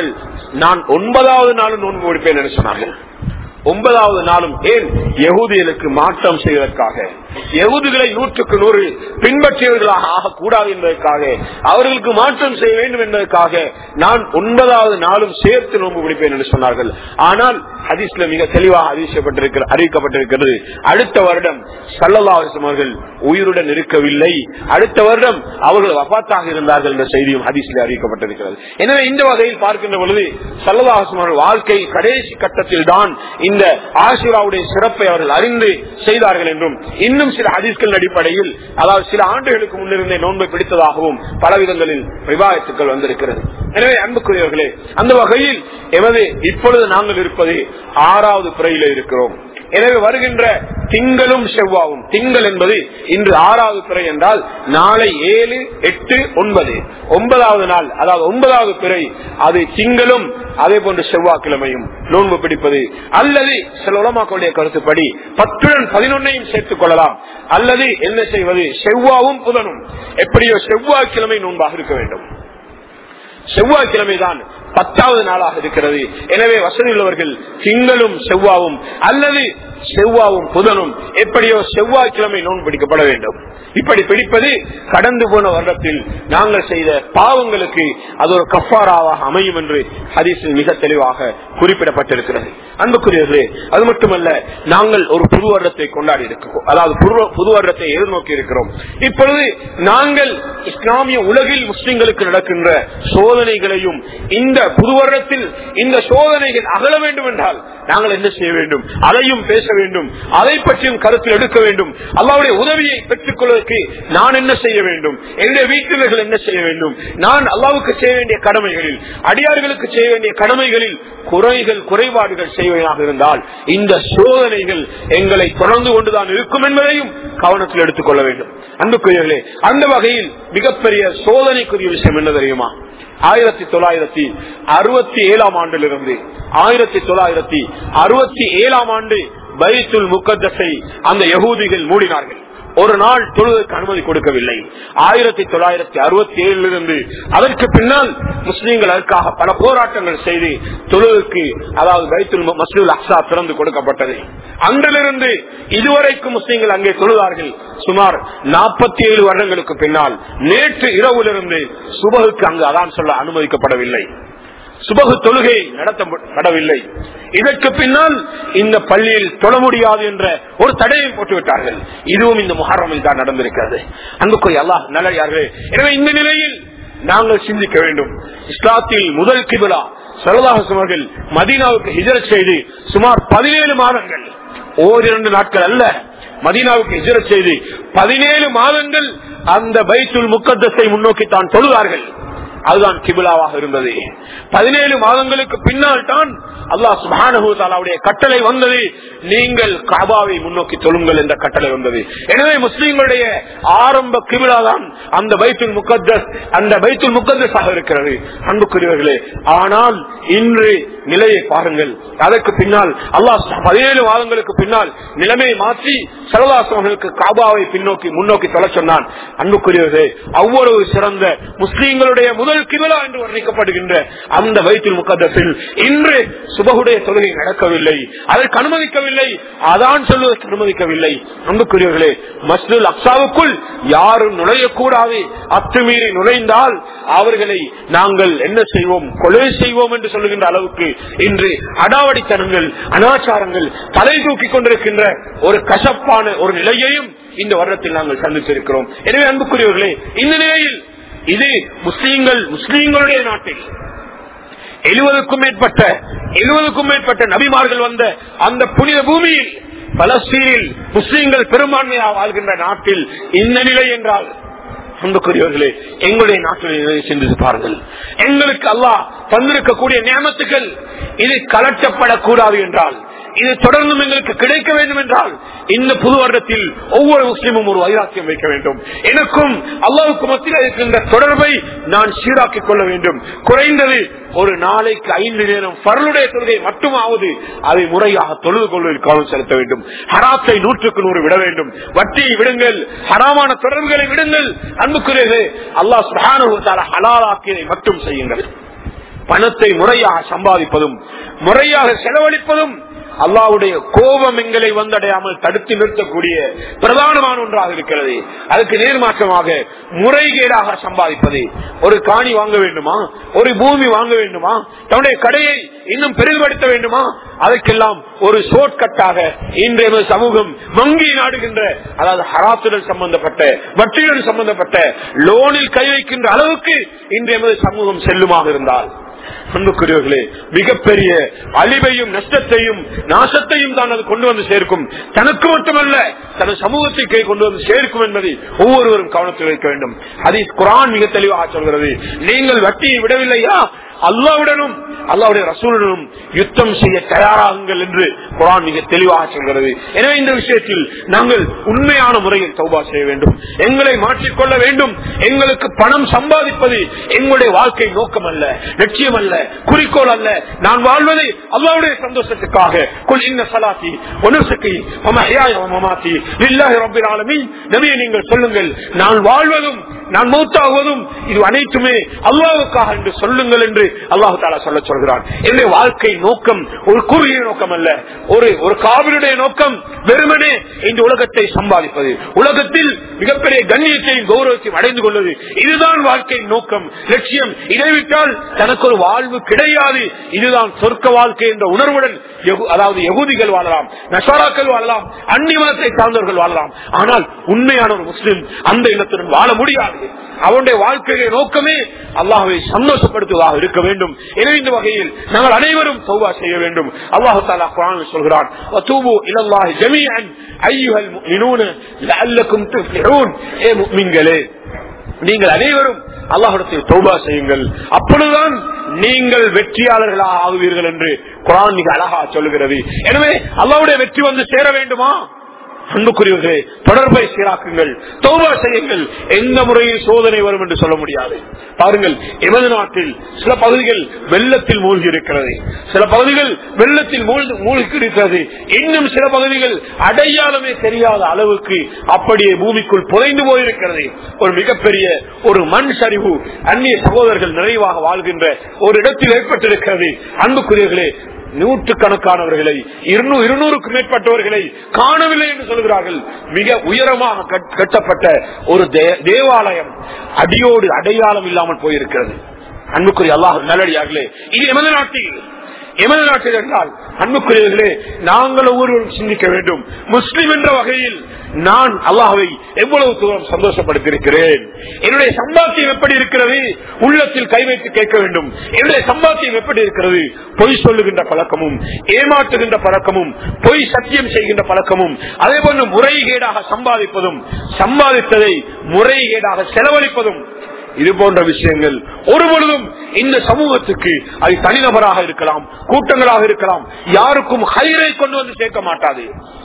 நான் ஒன்பதாவது நாளும் நோன்பு முடிப்பேன் என்று சொன்னார்கள் ஒன்பதாவது நாளும் ஏன் யகுதிகளுக்கு மாற்றம் செய்வதற்காக யகுதிகளை நூற்றுக்கு நூறு பின்பற்றியவர்களாக ஆகக்கூடாது என்பதற்காக அவர்களுக்கு மாற்றம் செய்ய வேண்டும் என்பதற்காக நான் ஒன்பதாவது நாளும் சேர்த்து நோன்பு பிடிப்பேன் என்று சொன்னார்கள் ஆனால் ஹதீஸ்ல மிக தெளிவாக அறிவிக்கப்பட்டிருக்கிற அறிவிக்கப்பட்டிருக்கிறது அடுத்த வருடம் சல்லல்லாஹம் அவர்கள் உயிருடன் இருக்கவில்லை அடுத்த வருடம் அவர்கள் வபாத்தாக இருந்தார்கள் என்ற செய்தியும் ஹதீஸ்ல அறிவிக்கப்பட்டிருக்கிறது எனவே இந்த வகையில் பார்க்கின்ற பொழுது சல்லல்லாஹம் அவர்கள் வாழ்க்கை கடைசி கட்டத்தில் தான் இந்த ஆசிராவுடைய சிறப்பை அவர்கள் அறிந்து செய்தார்கள் என்றும் இன்னும் சில ஹதீஸ்கள் அடிப்படையில் அதாவது சில ஆண்டுகளுக்கு முன்னிருந்தே நோன்பை பிடித்ததாகவும் பல விதங்களில் விவாதத்துக்கள் வந்திருக்கிறது எனவே அன்புக்குரியவர்களே அந்த வகையில் எமது இப்பொழுது நாங்கள் இருப்பது ஆறாவது பிறையில இருக்கிறோம் எனவே வருகின்ற திங்களும் செவ்வாவும் திங்கள் என்பது இன்று ஆறாவது பிறை என்றால் நாளை ஏழு எட்டு ஒன்பது ஒன்பதாவது நாள் அதாவது ஒன்பதாவது பிறை அது திங்களும் அதே போன்று செவ்வாய்க்கிழமையும் நோன்பு பிடிப்பது அல்லது சில உலமாக்களுடைய கருத்துப்படி பத்துடன் பதினொன்னையும் சேர்த்துக் கொள்ளலாம் அல்லது என்ன செய்வது செவ்வாவும் புதனும் எப்படியோ செவ்வாய்க்கிழமை நோன்பாக இருக்க வேண்டும் செவ்வாய்க்கிழமை தான் பத்தாவது நாளாக இருக்கிறது எனவே வசதி உள்ளவர்கள் திங்களும் செவ்வாவும் அல்லது செவ்வாவும் புதனும் எப்படியோ செவ்வாய்க்கிழமை நோன் பிடிக்கப்பட வேண்டும் இப்படி பிடிப்பது கடந்து போன வருடத்தில் நாங்கள் செய்த பாவங்களுக்கு அது ஒரு கஃபாராவாக அமையும் என்று ஹதீஸில் மிக தெளிவாக குறிப்பிடப்பட்டிருக்கிறது அன்புக்குரியவர்களே அது மட்டுமல்ல நாங்கள் ஒரு புது வருடத்தை கொண்டாடி இருக்கிறோம் அதாவது புது வருடத்தை எதிர்நோக்கி இருக்கிறோம் இப்பொழுது நாங்கள் இஸ்லாமிய உலகில் முஸ்லிம்களுக்கு நடக்கின்ற சோதனைகளையும் இந்த புது வருடத்தில் இந்த சோதனைகள் அகல வேண்டும் என்றால் நாங்கள் என்ன செய்ய வேண்டும் அதையும் பேச வேண்டும் அதை பற்றியும் கருத்தில் எடுக்க வேண்டும் அல்லாவுடைய உதவியை பெற்றுக் கொள்வதற்கு நான் என்ன செய்ய வேண்டும் என்னுடைய வீட்டினர்கள் என்ன செய்ய வேண்டும் நான் அல்லாவுக்கு செய்ய வேண்டிய கடமைகளில் அடியார்களுக்கு செய்ய வேண்டிய கடமைகளில் குறைகள் குறைபாடுகள் செய்வதாக இருந்தால் இந்த சோதனைகள் எங்களை தொடர்ந்து கொண்டுதான் இருக்கும் என்பதையும் கவனத்தில் எடுத்துக் கொள்ள வேண்டும் அன்புக்குரியவர்களே அந்த வகையில் மிகப்பெரிய சோதனைக்குரிய விஷயம் என்ன தெரியுமா ஆயிரத்தி தொள்ளாயிரத்தி அறுபத்தி ஏழாம் ஆண்டிலிருந்து ஆயிரத்தி தொள்ளாயிரத்தி அறுபத்தி ஏழாம் ஆண்டு பைத்துல் முக்கத்தஸை அந்த யகூதிகள் மூடினார்கள் ஒரு நாள் தொழுவதற்கு அனுமதி கொடுக்கவில்லை ஆயிரத்தி தொள்ளாயிரத்தி அறுபத்தி ஏழிலிருந்து அதற்கு பின்னால் முஸ்லீம்கள் அதற்காக பல போராட்டங்கள் செய்து தொழுவதற்கு அதாவது பைத்துல் மசூல் அக்ஸா திறந்து கொடுக்கப்பட்டது அன்றிலிருந்து இதுவரைக்கும் முஸ்லீம்கள் அங்கே தொழுதார்கள் சுமார் நாற்பத்தி ஏழு வருடங்களுக்கு பின்னால் நேற்று இரவிலிருந்து சுபகுக்கு அங்கு அதான் சொல்ல அனுமதிக்கப்படவில்லை சுபகு தொழுகை நடத்தப்படவில்லை இதற்கு பின்னால் இந்த பள்ளியில் தொழ முடியாது என்ற ஒரு தடையை போட்டுவிட்டார்கள் இதுவும் இந்த முகாரமில் தான் நடந்திருக்கிறது அன்புக்கு அல்லாஹ் நல்லே எனவே இந்த நிலையில் நாங்கள் சிந்திக்க வேண்டும் இஸ்லாத்தில் முதல் கிபிலா சரதாசவர்கள் மதீனாவுக்கு ஹிஜரத் செய்து சுமார் பதினேழு மாதங்கள் ஓரிரண்டு நாட்கள் அல்ல மதீனாவுக்கு ஹிஜரத் செய்து பதினேழு மாதங்கள் அந்த பைத்துல் முக்கத்தத்தை முன்னோக்கி தான் தொழுவார்கள் அதுதான் கிபிலாவாக இருந்தது பதினேழு மாதங்களுக்கு பின்னால் தான் அல்லாஹ் சுபானுடைய கட்டளை வந்தது நீங்கள் காபாவை முன்னோக்கி தொழுங்கள் என்ற கட்டளை வந்தது எனவே முஸ்லீம்களுடைய ஆரம்ப கிபிலா தான் அந்த பைத்துல் முக்கத்தஸ் அந்த பைத்துல் முக்கத்தஸாக இருக்கிறது அன்புக்குரியவர்களே ஆனால் இன்று நிலையை பாருங்கள் அதற்கு பின்னால் அல்லாஹ் பதினேழு மாதங்களுக்கு பின்னால் நிலைமையை மாற்றி சரதாசவர்களுக்கு காபாவை பின்னோக்கி முன்னோக்கி தொலை சொன்னான் அன்புக்குரியவர்களே அவ்வளவு சிறந்த முஸ்லீம்களுடைய முதல் கிபிலா என்று வர்ணிக்கப்படுகின்ற அந்த வயிற்றில் முக்கத்தில் இன்று சுபகுடைய தொழுகை நடக்கவில்லை அதற்கு அனுமதிக்கவில்லை அதான் சொல்வதற்கு அனுமதிக்கவில்லை அன்புக்குரியவர்களே மஸ்துல் அக்சாவுக்குள் யாரும் நுழையக்கூடாது அத்துமீறி நுழைந்தால் அவர்களை நாங்கள் என்ன செய்வோம் கொலை செய்வோம் என்று சொல்லுகின்ற அளவுக்கு இன்று அடாவடித்தனங்கள் அனாச்சாரங்கள் தலை தூக்கி கொண்டிருக்கின்ற ஒரு கசப்பான ஒரு நிலையையும் இந்த வருடத்தில் நாங்கள் சந்தித்திருக்கிறோம் எனவே அன்புக்குரியவர்களே இந்த நிலையில் இது முஸ்லீம்கள் முஸ்லீம்களுடைய நாட்டில் எழுபதுக்கும் மேற்பட்ட எழுபதுக்கும் மேற்பட்ட நபிமார்கள் வந்த அந்த புனித பூமியில் பலஸ்தீனில் முஸ்லீம்கள் பெரும்பான்மையாக வாழ்கின்ற நாட்டில் இந்த நிலை என்றால் அன்புக்குரியவர்களே எங்களுடைய நாட்டில் சிந்தித்து பாருங்கள் எங்களுக்கு அல்லாஹ் தந்திருக்கக்கூடிய நியமத்துக்கள் இது கலட்டப்படக்கூடாது என்றால் இது தொடர்ந்தும் எங்களுக்கு கிடைக்க வேண்டும் என்றால் இந்த புது வருடத்தில் ஒவ்வொரு முஸ்லீமும் ஒரு வைராக்கியம் வைக்க வேண்டும் எனக்கும் அல்லாவுக்கு மத்தியில் இருக்கின்ற தொடர்பை நான் சீராக்கிக் கொள்ள வேண்டும் குறைந்தது ஒரு நாளைக்கு ஐந்து நேரம் பரலுடைய தொழுகை மட்டுமாவது அதை முறையாக தொழுது கொள்வதில் கவனம் செலுத்த வேண்டும் ஹராத்தை நூற்றுக்கு நூறு விட வேண்டும் வட்டியை விடுங்கள் ஹராமான தொடர்புகளை விடுங்கள் அன்புக்குரியது அல்லாஹ் சுகானுவத்தால ஹலாலாக்கியதை மட்டும் செய்யுங்கள் பணத்தை முறையாக சம்பாதிப்பதும் முறையாக செலவழிப்பதும் அல்லாவுடைய கோபம் எங்களை வந்தடையாமல் தடுத்து நிறுத்தக்கூடிய பிரதானமான ஒன்றாக இருக்கிறது அதுக்கு நேர்மாற்றமாக முறைகேடாக சம்பாதிப்பது ஒரு காணி வாங்க வேண்டுமா ஒரு பூமி வாங்க வேண்டுமா தன்னுடைய கடையை இன்னும் பெரிதுபடுத்த வேண்டுமா அதற்கெல்லாம் ஒரு ஷோர்ட்கட்டாக இன்றைய சமூகம் வங்கி நாடுகின்ற அதாவது ஹராத்துடன் சம்பந்தப்பட்ட வட்டியுடன் சம்பந்தப்பட்ட லோனில் கை வைக்கின்ற அளவுக்கு இன்றைய சமூகம் செல்லுமாக இருந்தால் அன்புக்குரியவர்களே மிகப்பெரிய அழிவையும் நஷ்டத்தையும் நாசத்தையும் தான் அது கொண்டு வந்து சேர்க்கும் தனக்கு மட்டுமல்ல தனது சமூகத்தை கொண்டு வந்து சேர்க்கும் என்பதை ஒவ்வொருவரும் கவனத்தில் வைக்க வேண்டும் அதை குரான் மிக தெளிவாக சொல்கிறது நீங்கள் வட்டியை விடவில்லையா அல்லாவுடனும் அல்லாவுடைய ரசூலுடனும் யுத்தம் செய்ய தயாராகுங்கள் என்று குரான் மிக தெளிவாக சொல்கிறது எனவே இந்த விஷயத்தில் நாங்கள் உண்மையான முறையில் தௌபா செய்ய வேண்டும் எங்களை மாற்றிக்கொள்ள வேண்டும் எங்களுக்கு பணம் சம்பாதிப்பது எங்களுடைய வாழ்க்கை நோக்கம் அல்ல லட்சியம் அல்ல குறிக்கோள் அல்ல நான் வாழ்வதை அல்லாவுடைய சந்தோஷத்துக்காக குல் இன்ன சலாத்தி ஒனுசுக்கு மமாத்தி இல்லாஹி ரப்பில் ஆலமீன் நபியை நீங்கள் சொல்லுங்கள் நான் வாழ்வதும் நான் மௌத்தாகுவதும் இது அனைத்துமே அல்லாவுக்காக என்று சொல்லுங்கள் என்று அல்லாஹு தாலா சொல்ல சொல்கிறான் என்னுடைய வாழ்க்கை நோக்கம் ஒரு குறுகிய நோக்கம் அல்ல ஒரு ஒரு காவிரியுடைய நோக்கம் வெறுமனே இந்த உலகத்தை சம்பாதிப்பது உலகத்தில் மிகப்பெரிய கண்ணியத்தையும் கௌரவத்தையும் அடைந்து கொள்வது இதுதான் வாழ்க்கை நோக்கம் லட்சியம் இதை விட்டால் தனக்கு ஒரு வாழ்வு கிடையாது இதுதான் சொர்க்க வாழ்க்கை என்ற உணர்வுடன் யகு- அதாவது யகுதிகள் வாழலாம் நசாராக்கள் வாழலாம் அந்நிய மதத்தை சார்ந்தவர்கள் வாழலாம் ஆனால் உண்மையான ஒரு முஸ்லிம் அந்த இனத்துடன் வாழ முடியாது அவனுடைய வாழ்க்கையை நோக்கமே அல்லாஹை சந்தோஷப்படுத்துவதாக இருக்க வேண்டும் எனவே இந்த வகையில் நாங்கள் அனைவரும் சௌபா செய்ய வேண்டும் அல்லாஹு தாலா குரான் சொல்கிறான் "வதூபு இலல்லாஹி ஜமீஅன் அய்யுஹல் முஃமினூன லஅல்லக்கும் துஃப்லிஹூன்." ஏ முஃமின்களே நீங்கள் அனைவரும் அல்லாஹிடத்தில் தௌபா செய்யுங்கள் அப்பொழுதுதான் நீங்கள் வெற்றியாளர்களாக ஆகுவீர்கள் என்று குரான் மிக அழகா சொல்லுகிறது எனவே அல்லாவுடைய வெற்றி வந்து சேர வேண்டுமா அன்புக்குரியவர்களே தொடர்பை சீராக்குங்கள் தௌபா செய்யுங்கள் எந்த முறையில் சோதனை வரும் என்று சொல்ல முடியாது பாருங்கள் எமது நாட்டில் சில பகுதிகள் வெள்ளத்தில் மூழ்கி இருக்கிறது சில பகுதிகள் வெள்ளத்தில் மூழ்கி மூழ்கி இருக்கிறது இன்னும் சில பகுதிகள் அடையாளமே தெரியாத அளவுக்கு அப்படியே பூமிக்குள் புதைந்து போயிருக்கிறது ஒரு மிகப்பெரிய ஒரு மண் சரிவு அந்நிய சகோதரர்கள் நிறைவாக வாழ்கின்ற ஒரு இடத்தில் ஏற்பட்டிருக்கிறது அன்புக்குரியவர்களே நூற்றுக்கணக்கானவர்களை இருநூறு இருநூறுக்கும் மேற்பட்டவர்களை காணவில்லை என்று சொல்கிறார்கள் மிக உயரமாக கட்- கட்டப்பட்ட ஒரு தே- தேவாலயம் அடியோடு அடையாளம் இல்லாமல் போயிருக்கிறது அன்புக்குரிய அல்லாஹ் நல்லடியார்களே இது எமது நாட்டில் எமது நாட்டில் என்றால் அன்புக்குரியவர்களே நாங்கள் ஒவ்வொருவரும் சிந்திக்க வேண்டும் முஸ்லிம் என்ற வகையில் நான் அல்லாஹ்வை எவ்வளவு தூரம் சந்தோஷப்படுத்தியிருக்கிறேன் என்னுடைய சம்பாத்தியம் எப்படி இருக்கிறது உள்ளத்தில் கை வைத்து கேட்க வேண்டும் என்னுடைய சம்பாத்தியம் எப்படி இருக்கிறது பொய் சொல்லுகின்ற பழக்கமும் ஏமாற்றுகின்ற பழக்கமும் பொய் சத்தியம் செய்கின்ற பழக்கமும் அதே போன்று முறைகேடாக சம்பாதிப்பதும் சம்பாதித்ததை முறைகேடாக செலவழிப்பதும் இது போன்ற விஷயங்கள் ஒரு பொழுதும் இந்த சமூகத்துக்கு அது தனிநபராக இருக்கலாம் கூட்டங்களாக இருக்கலாம் யாருக்கும் ஹைரை கொண்டு வந்து சேர்க்க மாட்டாது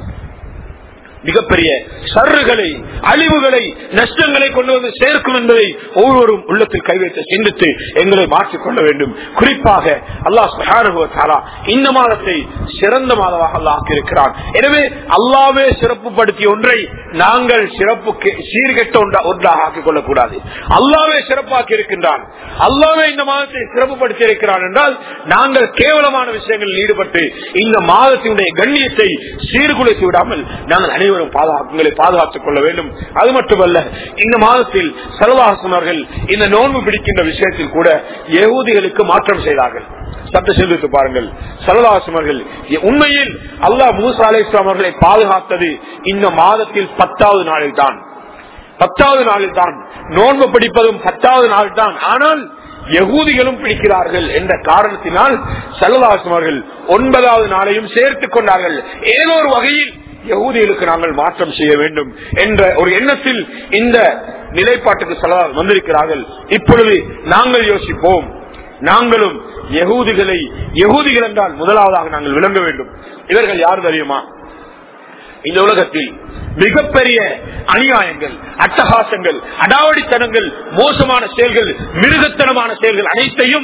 மிகப்பெரிய சர்றுகளை அழிவுகளை நஷ்டங்களை கொண்டு வந்து சேர்க்கும் என்பதை ஒவ்வொருவரும் உள்ளத்தில் கை வைத்து சிந்தித்து எங்களை மாற்றிக்கொள்ள வேண்டும் குறிப்பாக அல்லாஹ் சுப்ஹானஹு வ தஆலா இந்த மாதத்தை சிறந்த மாதமாக அல்லாஹ் ஆக்கியிருக்கிறான் எனவே அல்லாவே சிறப்புப்படுத்திய ஒன்றை நாங்கள் சிறப்பு சீர்கெட்ட ஒன்றா- ஒன்றாக ஆக்கிக் கொள்ளக்கூடாது அல்லாவே சிறப்பாக்கி இருக்கின்றான் அல்லாவே இந்த மாதத்தை சிறப்புப்படுத்தி இருக்கிறான் என்றால் நாங்கள் கேவலமான விஷயங்களில் ஈடுபட்டு இந்த மாதத்தினுடைய கண்ணியத்தை சீர்குலைத்து விடாமல் நாங்கள் அனைவரும் பாதுகாப்புகளை பாதுகாத்துக் கொள்ள வேண்டும் அது மட்டுமல்ல இந்த மாதத்தில் செலவாசனர்கள் இந்த நோன்பு பிடிக்கின்ற விஷயத்தில் கூட யகூதிகளுக்கு மாற்றம் செய்தார்கள் சற்று சிந்தித்து பாருங்கள் சலதாசமர்கள் உண்மையில் அல்லாஹ் மூசா அலை அவர்களை பாதுகாத்தது இந்த மாதத்தில் பத்தாவது நாளில் தான் பத்தாவது நாளில் தான் நோன்பு பிடிப்பதும் பத்தாவது நாள் தான் ஆனால் யகூதிகளும் பிடிக்கிறார்கள் என்ற காரணத்தினால் செல்லதாசமர்கள் ஒன்பதாவது நாளையும் சேர்த்துக் கொண்டார்கள் ஏதோ ஒரு வகையில் யகூதிகளுக்கு நாங்கள் மாற்றம் செய்ய வேண்டும் என்ற ஒரு எண்ணத்தில் இந்த நிலைப்பாட்டுக்கு செலவா வந்திருக்கிறார்கள் இப்பொழுது நாங்கள் யோசிப்போம் நாங்களும் யகூதிகளை யகூதிகள் என்றால் முதலாவதாக நாங்கள் விளங்க வேண்டும் இவர்கள் யார் தெரியுமா இந்த உலகத்தில் மிகப்பெரிய அநியாயங்கள் அட்டகாசங்கள் அடாவடித்தனங்கள் மோசமான செயல்கள் மிருகத்தனமான செயல்கள் அனைத்தையும்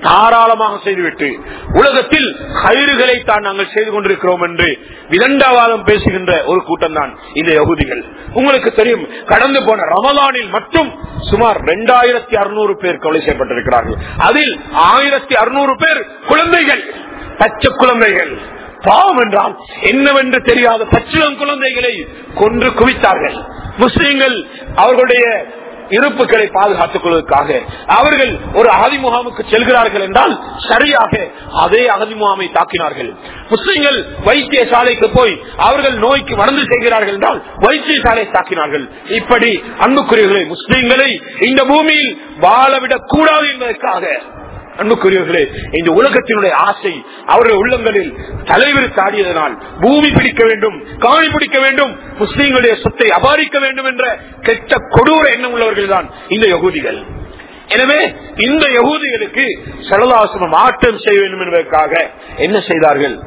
தாராளமாக செய்துவிட்டு உலகத்தில் கயிறுகளை தான் நாங்கள் செய்து கொண்டிருக்கிறோம் என்று விதண்டாவாதம் பேசுகின்ற ஒரு கூட்டம் தான் இந்த யகுதிகள் உங்களுக்கு தெரியும் கடந்து போன ரமலானில் மட்டும் சுமார் இரண்டாயிரத்தி அறுநூறு பேர் கொலை செய்யப்பட்டிருக்கிறார்கள் அதில் ஆயிரத்தி அறுநூறு பேர் குழந்தைகள் பச்சை குழந்தைகள் பாவம் என்றால் என்னவென்று தெரியாத பச்சிளம் குழந்தைகளை கொன்று குவித்தார்கள் முஸ்லீம்கள் அவர்களுடைய இருப்புகளை பாதுகாத்துக் கொள்வதற்காக அவர்கள் ஒரு அகதி முகாமுக்கு செல்கிறார்கள் என்றால் சரியாக அதே அகதி முகாமை தாக்கினார்கள் முஸ்லிம்கள் வைத்தியசாலைக்கு போய் அவர்கள் நோய்க்கு மருந்து செய்கிறார்கள் என்றால் வைத்தியசாலை தாக்கினார்கள் இப்படி அன்புக்குரியவர்களை முஸ்லிம்களை இந்த பூமியில் வாழவிடக் கூடாது என்பதற்காக அன்புக்குரியவர்களே இந்த உலகத்தினுடைய ஆசை அவருடைய உள்ளங்களில் தலைவர் தாடியதனால் பூமி பிடிக்க வேண்டும் காணி பிடிக்க வேண்டும் முஸ்லீம்களுடைய சொத்தை அபாரிக்க வேண்டும் என்ற கெட்ட கொடூர எண்ணம் உள்ளவர்கள் தான் இந்த யகூதிகள் எனவே இந்த யகூதிகளுக்கு சரதாசனம் மாற்றம் செய்ய வேண்டும் என்பதற்காக என்ன செய்தார்கள்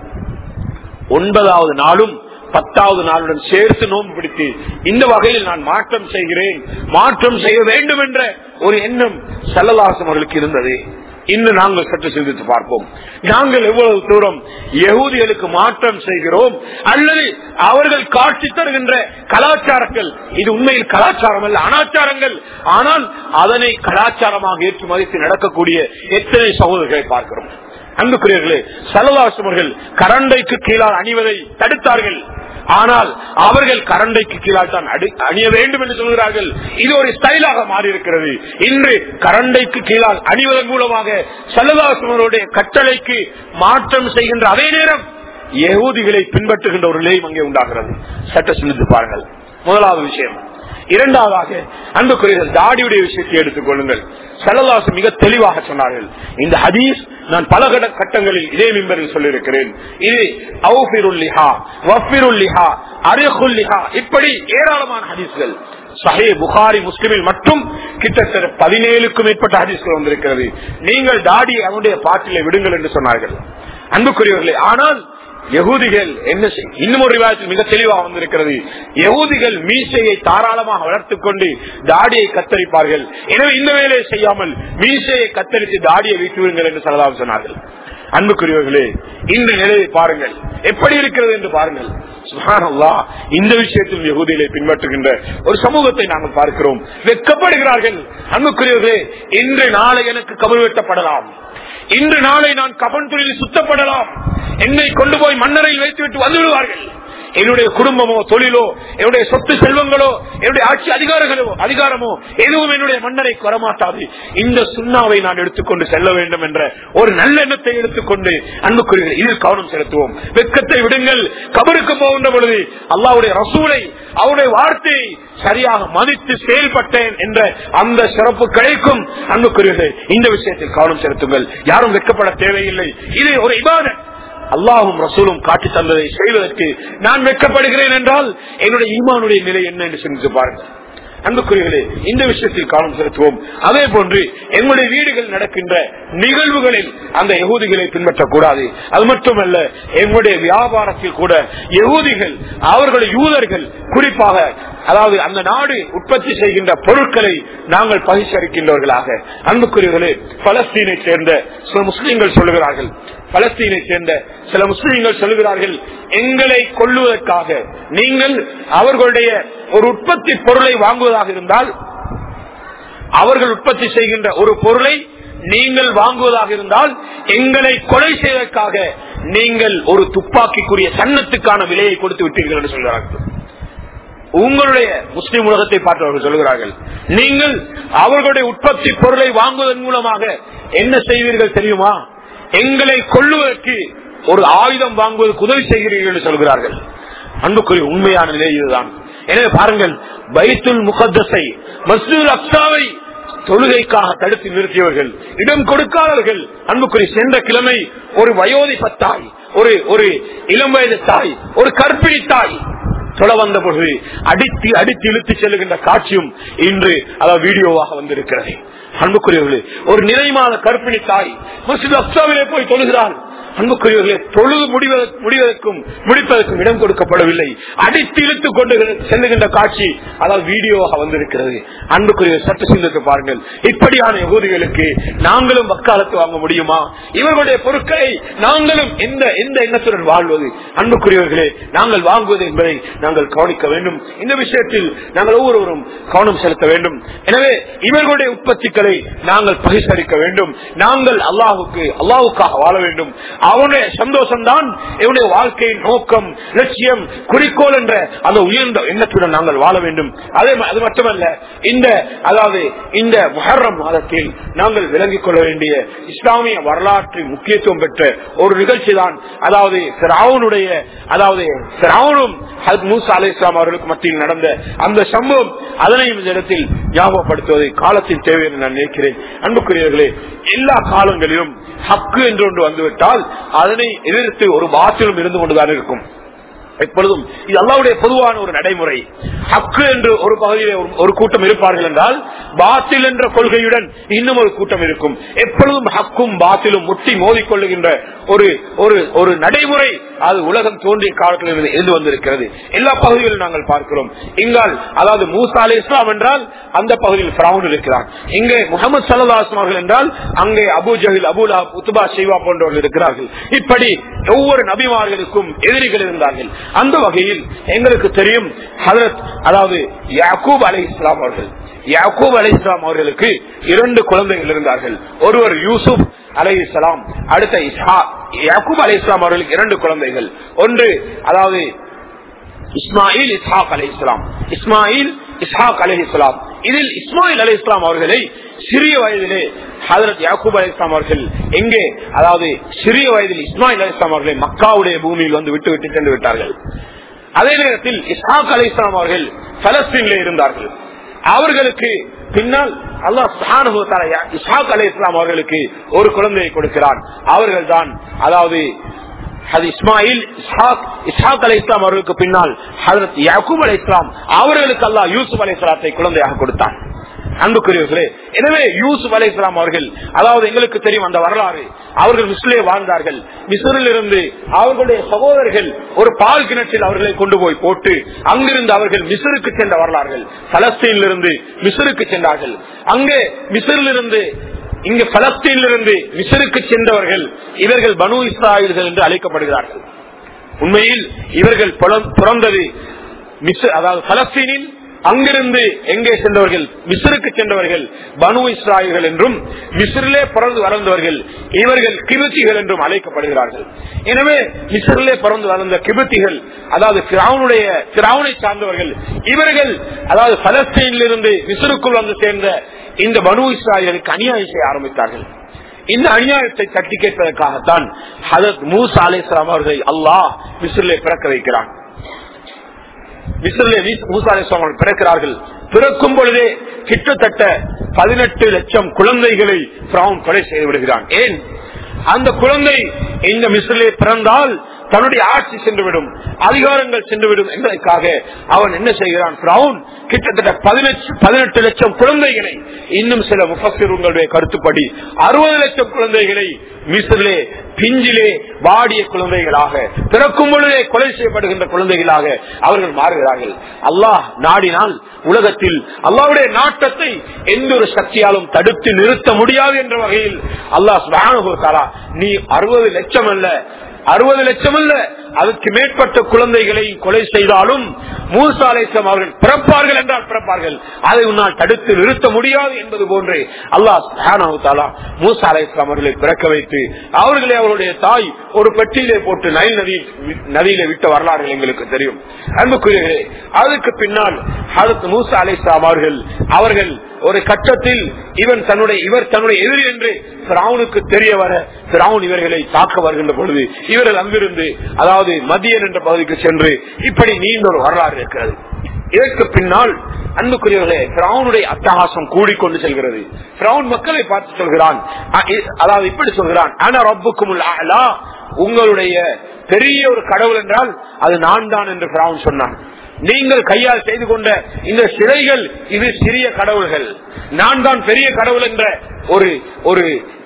ஒன்பதாவது நாளும் பத்தாவது நாளுடன் சேர்த்து நோன்பு பிடித்து இந்த வகையில் நான் மாற்றம் செய்கிறேன் மாற்றம் செய்ய வேண்டும் என்ற ஒரு எண்ணம் சல்லதாசம் அவர்களுக்கு இருந்தது இன்னும் நாங்கள் சற்று சிந்தித்து பார்ப்போம் நாங்கள் எவ்வளவு தூரம் யகூதிகளுக்கு மாற்றம் செய்கிறோம் அல்லது அவர்கள் காட்சி தருகின்ற கலாச்சாரங்கள் இது உண்மையில் கலாச்சாரம் அல்ல அனாச்சாரங்கள் ஆனால் அதனை கலாச்சாரமாக ஏற்று மதித்து நடக்கக்கூடிய எத்தனை சகோதரர்களை பார்க்கிறோம் அன்புக்குரியவர்களே சலவாசம் அவர்கள் கரண்டைக்கு கீழால் அணிவதை தடுத்தார்கள் ஆனால் அவர்கள் கரண்டைக்கு கீழால் தான் அடி- அணிய வேண்டும் என்று சொல்கிறார்கள் இது ஒரு ஸ்டைலாக மாறி இருக்கிறது இன்று கரண்டைக்கு கீழால் அணிவதன் மூலமாக சல்லதாசமருடைய கட்டளைக்கு மாற்றம் செய்கின்ற அதே நேரம் யகூதிகளை பின்பற்றுகின்ற ஒரு நிலையும் அங்கே உண்டாகிறது சட்ட சிந்தித்து பாருங்கள் முதலாவது விஷயம் இரண்டாவதாக அன்புக்குரியர்கள் தாடியுடைய விஷயத்தை எடுத்துக் கொள்ளுங்கள் சல்லல்லாசு மிக தெளிவாக சொன்னார்கள் இந்த ஹதீஸ் நான் பல கட- கட்டங்களில் இதே மிம்பரில் சொல்லியிருக்கிறேன் இது அவுஃபிருல்லிஹா, வஃபிருல்லிஹா, அரிஹுல்லிஹா, இப்படி ஏராளமான ஹதீஸ்கள் சஹே புகாரி முஸ்லிமில் மட்டும் கிட்டத்தட்ட பதினேழுக்கும் மேற்பட்ட ஹதீஸ்கள் வந்திருக்கிறது நீங்கள் தாடியை அவனுடைய பாட்டிலே விடுங்கள் என்று சொன்னார்கள் அன்புக்குரியவர்களே ஆனால் யகூதிகள் என்ன செய்- இன்னும் ஒரு விவாதத்தில் மிக தெளிவாக வந்திருக்கிறது யகூதிகள் மீசையை தாராளமாக வளர்த்துக் கொண்டு தாடியை கத்தரிப்பார்கள் எனவே இந்த வேலையை செய்யாமல் மீசையை கத்தரித்து தாடியை வைத்து விடுங்கள் என்று சொல்லலாம் சொன்னார்கள் அன்புக்குரியவர்களே இந்த நிலையை பாருங்கள் எப்படி இருக்கிறது என்று பாருங்கள் சுப்ஹானல்லாஹ், இந்த விஷயத்தில் யகூதிகளை பின்பற்றுகின்ற ஒரு சமூகத்தை நாங்கள் பார்க்கிறோம் வெட்கப்படுகிறார்கள் அன்புக்குரியவர்களே இன்று நாளை எனக்கு கபல் வெட்டப்படலாம் இன்று நாளை நான் கபன் தொழில் சுத்தப்படலாம் என்னை கொண்டு போய் மன்னரையில் வைத்துவிட்டு வந்து விடுவார்கள் என்னுடைய குடும்பமோ தொழிலோ என்னுடைய சொத்து செல்வங்களோ என்னுடைய ஆட்சி அதிகாரங்களோ அதிகாரமோ எதுவும் என்னுடைய மன்னரை வரமாட்டாது இந்த சுண்ணாவை நான் எடுத்துக்கொண்டு செல்ல வேண்டும் என்ற ஒரு நல்ல எண்ணத்தை எடுத்துக்கொண்டு அன்புக்குரிய இதில் கவனம் செலுத்துவோம் வெக்கத்தை விடுங்கள் கபருக்கு போகின்ற பொழுது அல்லாவுடைய ரசூலை அவருடைய வார்த்தையை சரியாக மதித்து செயல்பட்டேன் என்ற அந்த சிறப்பு கிடைக்கும் அன்புக்குரியவர்களே இந்த விஷயத்தில் கவனம் செலுத்துங்கள் யாரும் வெட்கப்பட தேவையில்லை இது ஒரு இபாதத் அல்லாஹும் ரசூலும் காட்டி தந்ததை செய்வதற்கு நான் வெட்கப்படுகிறேன் என்றால் என்னுடைய ஈமானுடைய நிலை என்ன என்று சிந்தித்து பாருங்கள் அன்புக்குரியவர்களே இந்த விஷயத்தில் கவனம் செலுத்துவோம் அதே போன்று எங்களுடைய வீடுகள் நடக்கின்ற நிகழ்வுகளில் அந்த யகூதிகளை பின்பற்றக்கூடாது அது மட்டுமல்ல எங்களுடைய வியாபாரத்தில் கூட யகூதிகள் அவர்களுடைய யூதர்கள் குறிப்பாக அதாவது அந்த நாடு உற்பத்தி செய்கின்ற பொருட்களை நாங்கள் பகிஷ்கரிக்கின்றவர்களாக அன்புக்குரியவர்களே பலஸ்தீனை சேர்ந்த சில முஸ்லீம்கள் சொல்லுகிறார்கள் பலஸ்தீனை சேர்ந்த சில முஸ்லீம்கள் சொல்லுகிறார்கள் எங்களை கொள்ளுவதற்காக நீங்கள் அவர்களுடைய ஒரு உற்பத்தி பொருளை வாங்குவதாக இருந்தால் அவர்கள் உற்பத்தி செய்கின்ற ஒரு பொருளை நீங்கள் வாங்குவதாக இருந்தால் எங்களை கொலை செய்வதற்காக நீங்கள் ஒரு துப்பாக்கிக்குரிய சன்னத்துக்கான விலையை கொடுத்து விட்டீர்கள் என்று சொல்கிறார்கள் உங்களுடைய முஸ்லிம் உலகத்தை பார்த்தவர்கள் சொல்கிறார்கள் நீங்கள் அவர்களுடைய உற்பத்தி பொருளை வாங்குவதன் மூலமாக என்ன செய்வீர்கள் தெரியுமா எங்களை கொள்ளுவதற்கு ஒரு ஆயுதம் வாங்குவதற்கு உதவி செய்கிறீர்கள் என்று சொல்கிறார்கள் அன்புக்குரிய உண்மையான நிலை இதுதான் எனவே பாருங்கள் பைத்துல் முகத்தஸை மஸ்ஜிதுல் அக்ஸாவை தொழுகைக்காக தடுத்து நிறுத்தியவர்கள் இடம் கொடுக்காதவர்கள் அன்புக்குரிய சென்ற கிழமை ஒரு வயோதிப தாய் ஒரு ஒரு இளம் வயது தாய் ஒரு கற்பிணி தாய் தொலை வந்த பொழுது அடித்து அடித்து இழுத்து செல்லுகின்ற காட்சியும் இன்று அதாவது வீடியோவாக வந்திருக்கிறது அன்புக்குரியவர்களே ஒரு நிறைமாத கற்பிணி தாய் மசித் அப்சாவிலே போய் தொழுகிறார் அன்புக்குரியவர்களே தொழுது முடிவதற்கு முடிவதற்கும் முடிப்பதற்கும் இடம் கொடுக்கப்படவில்லை அடித்து இழுத்துக் கொண்டு செல்லுகின்ற காட்சி அதாவது வீடியோவாக வந்திருக்கிறது அன்புக்குரிய சற்று சிந்தித்து பாருங்கள் இப்படியான யகூதிகளுக்கு நாங்களும் வக்காலத்து வாங்க முடியுமா இவர்களுடைய பொருட்களை நாங்களும் எந்த எந்த எண்ணத்துடன் வாழ்வது அன்புக்குரியவர்களே நாங்கள் வாங்குவது என்பதை நாங்கள் கவனிக்க வேண்டும் இந்த விஷயத்தில் நாங்கள் ஒவ்வொருவரும் கவனம் செலுத்த வேண்டும் எனவே இவர்களுடைய உற்பத்திகளை நாங்கள் பகிஷ்கரிக்க வேண்டும் நாங்கள் அல்லாஹுக்கு அல்லாஹுக்காக வாழ வேண்டும் அவனுடைய சந்தோஷம்தான் என்னுடைய வாழ்க்கையின் நோக்கம் லட்சியம் குறிக்கோள் என்ற அந்த உயர்ந்த எண்ணத்துடன் நாங்கள் வாழ வேண்டும் அதே ம- அது மட்டுமல்ல இந்த அதாவது இந்த முஹர்ரம் மாதத்தில் நாங்கள் விளங்கிக் கொள்ள வேண்டிய இஸ்லாமிய வரலாற்று முக்கியத்துவம் பெற்ற ஒரு நிகழ்ச்சி தான் அதாவது சிராவனுடைய அதாவது சிராவனும் மூசா அலை இஸ்லாம் அவர்களுக்கு மத்தியில் நடந்த அந்த சம்பவம் அதனையும் இந்த இடத்தில் ஞாபகப்படுத்துவது காலத்தின் தேவை என்று நான் நினைக்கிறேன் அன்புக்குரியவர்களே எல்லா காலங்களிலும் ஹக்கு என்று ஒன்று வந்துவிட்டால் அதனை எதிர்த்து ஒரு பாத்திலும் இருந்து கொண்டுதான் இருக்கும் எப்பொழுதும் இது அல்லாவுடைய பொதுவான ஒரு நடைமுறை ஹக்கு என்று ஒரு பகுதியில் ஒரு- ஒரு கூட்டம் இருப்பார்கள் என்றால் பாத்தில் என்ற கொள்கையுடன் இன்னும் ஒரு கூட்டம் இருக்கும் எப்பொழுதும் ஹக்கும் பாத்திலும் முட்டி மோதிக்கொள்ளுகின்ற ஒரு ஒரு ஒரு நடைமுறை அது உலகம் தோன்றிய காலத்தில் இருந்து இருந்து வந்திருக்கிறது எல்லா பகுதிகளிலும் நாங்கள் பார்க்கிறோம் இங்கால் அதாவது மூசா அலி இஸ்லாம் என்றால் அந்த பகுதியில் பிராவுன் இருக்கிறார் இங்கே முகமது சல்லாஸ்லாம் அவர்கள் என்றால் அங்கே அபு ஜஹில் அபுலா உத்துபா ஷைவா போன்றவர்கள் இருக்கிறார்கள் இப்படி ஒவ்வொரு நபிமார்களுக்கும் எதிரிகள் இருந்தார்கள் அந்த வகையில் எங்களுக்கு தெரியும் ஹதரத் அதாவது யாக்கூப் அலை இஸ்லாம் அவர்கள் யாக்கூப் அலை இஸ்லாம் அவர்களுக்கு இரண்டு குழந்தைகள் இருந்தார்கள் ஒருவர் யூசுப் அலை இஸ்லாம் அடுத்த இஸ்ஹா யாக்கூப் அலை இஸ்லாம் அவர்களுக்கு இரண்டு குழந்தைகள் ஒன்று அதாவது இஸ்மாயில் இஸ்ஹாக் அலை இஸ்லாம் இஸ்மாயில் இஸ்ஹாக் அலை இஸ்லாம் இதில் இஸ்மாயில் அலை இஸ்லாம் அவர்களை சிறிய வயதிலே ஹதரத் யாக்கூப் அலை இஸ்லாம் அவர்கள் எங்கே அதாவது சிறிய வயதில் இஸ்மாயில் அலை இஸ்லாம் அவர்களை மக்காவுடைய பூமியில் வந்து விட்டு விட்டு சென்று விட்டார்கள் அதே நேரத்தில் இஸ்ஹாக் அலை இஸ்லாம் அவர்கள் பலஸ்தீனில் இருந்தார்கள் அவர்களுக்கு பின்னால் அல்லாஹ் சுப்ஹானஹு வ தஆலா இஸ்ஹாக் அலை இஸ்லாம் அவர்களுக்கு ஒரு குழந்தையை கொடுக்கிறான் அவர்கள் தான் அதாவது அது இஸ்மாயில் இஸ்ஹாக் இஸ்ஹாக் அலை இஸ்லாம் அவர்களுக்கு பின்னால் ஹதரத் யாக்கூப் அலை இஸ்லாம் அவர்களுக்கு அல்லாஹ் யூசுப் அலை இஸ்லாத்தை குழந்தையாக கொடுத்தான் அன்புக்குரியவர்களே எனவே யூசுப் அலை இஸ்லாம் அவர்கள் அதாவது எங்களுக்கு தெரியும் அந்த வரலாறு அவர்கள் மிஸ்லே வாழ்ந்தார்கள் மிஸ்ரில் இருந்து அவர்களுடைய சகோதரர்கள் ஒரு பால் கிணற்றில் அவர்களை கொண்டு போய் போட்டு அங்கிருந்து அவர்கள் மிஸ்ருக்கு சென்ற வரலாறுகள் பலஸ்தீனில் இருந்து மிஸ்ருக்கு சென்றார்கள் அங்கே மிஸ்ரில் இருந்து இங்கு பலஸ்தீனிலிருந்து மிசருக்கு சென்றவர்கள் இவர்கள் பனு இஸ்ராயல்கள் என்று அழைக்கப்படுகிறார்கள் உண்மையில் இவர்கள் புலம்- பிறந்தது மிஸ் அதாவது பலஸ்தீனில் அங்கிருந்து எங்கே சென்றவர்கள் மிஸ்ருக்கு சென்றவர்கள் பனு இஸ்ராயல்கள் என்றும் மிஸ்ரிலே பிறந்து வளர்ந்தவர்கள் இவர்கள் கிபத்திகள் என்றும் அழைக்கப்படுகிறார்கள் எனவே மிஸ்ரிலே பிறந்து வளர்ந்த கிபத்திகள் அதாவது கிராவுனுடைய கிராவுனை சார்ந்தவர்கள் இவர்கள் அதாவது பலஸ்தீனிலிருந்து மிஸ்ருக்குள் வந்து சேர்ந்த இந்த பனு இஸ்ராயலுக்கு அநியாயம் செய்ய ஆரம்பித்தார்கள் இந்த அநியாயத்தை தட்டி கேட்பதற்காகத்தான் ஹதரத் மூசா அலிஸ்லாம் அவர்களை அல்லாஹ் மிஸ்ரிலே பிறக்க வைக்கிறான் மிஸ்ரிலே மீஸ்- மூசா அலிஸ்லாம் அவர்கள் பிறக்கிறார்கள் பிறக்கும் பொழுதே கிட்டத்தட்ட பதினெட்டு லட்சம் குழந்தைகளை பிராவுன் கொலை செய்து விடுகிறான் ஏன் அந்த குழந்தை இந்த மிஸ்ரிலே பிறந்தால் தன்னுடைய ஆட்சி சென்றுவிடும் அதிகாரங்கள் சென்றுவிடும் என்பதற்காக அவன் என்ன செய்கிறான் பிரவுன் கிட்டத்தட்ட பதினெட்டு பதினெட்டு லட்சம் குழந்தைகளை இன்னும் சில முஃபசிருங்களுடைய கருத்துப்படி அறுபது லட்சம் குழந்தைகளை மிஸ்ரிலே பிஞ்சிலே வாடிய குழந்தைகளாக பிறக்கும் பொழுதே கொலை செய்யப்படுகின்ற குழந்தைகளாக அவர்கள் மாறுகிறார்கள் அல்லாஹ் நாடினால் உலகத்தில் அல்லாவுடைய நாட்டத்தை எந்த ஒரு சக்தியாலும் தடுத்து நிறுத்த முடியாது என்ற வகையில் அல்லாஹ் சுப்ஹானஹு வ தஆலா நீ அறுபது லட்சம் அல்ல அறுபது லட்சம் அல்ல அதற்கு மேற்பட்ட குழந்தைகளை கொலை செய்தாலும் மூசா அலைசம் அவர்கள் பிறப்பார்கள் என்றால் பிறப்பார்கள் அதை உன்னால் தடுத்து நிறுத்த முடியாது என்பது போன்று அல்லாஹ் சுப்ஹானஹு வ தஆலா மூசா அலைசம் அவர்களை பிறக்க வைத்து அவர்களை அவருடைய தாய் ஒரு பெட்டியிலே போட்டு நைல் நதி நதியிலே விட்ட வரலாறுகள் எங்களுக்கு தெரியும் அன்புக்குரியவர்களே அதுக்கு பின்னால் ஹதரத் மூசா அலைசலாம் அவர்கள் அவர்கள் ஒரு கட்டத்தில் இவன் தன்னுடைய இவர் தன்னுடைய எதிரி என்று பிராவுனுக்கு தெரிய வர பிராவுன் இவர்களை தாக்க வருகின்ற பொழுது இவர்கள் அங்கிருந்து அதாவது மதியன் என்ற பகுதிக்கு சென்று இப்படி நீண்ட ஒரு வரலாறு இருக்கிறது இதற்கு பின்னால் அன்புக்குரியவர்களே பிராவுனுடைய அட்டகாசம் கூடிக்கொண்டு செல்கிறது பிராவுன் மக்களை பார்த்து சொல்கிறான் அ- இ- அதாவது இப்படி சொல்கிறான் ஆனா ரப்புக்கும் உங்களுடைய பெரிய ஒரு கடவுள் என்றால் அது நான் தான் என்று பிராவுன் சொன்னான் நீங்கள் கையால் செய்து கொண்ட இந்த சிலைகள் இது சிறிய கடவுள்கள் நான் தான் பெரிய கடவுள் என்ற ஒரு ஒரு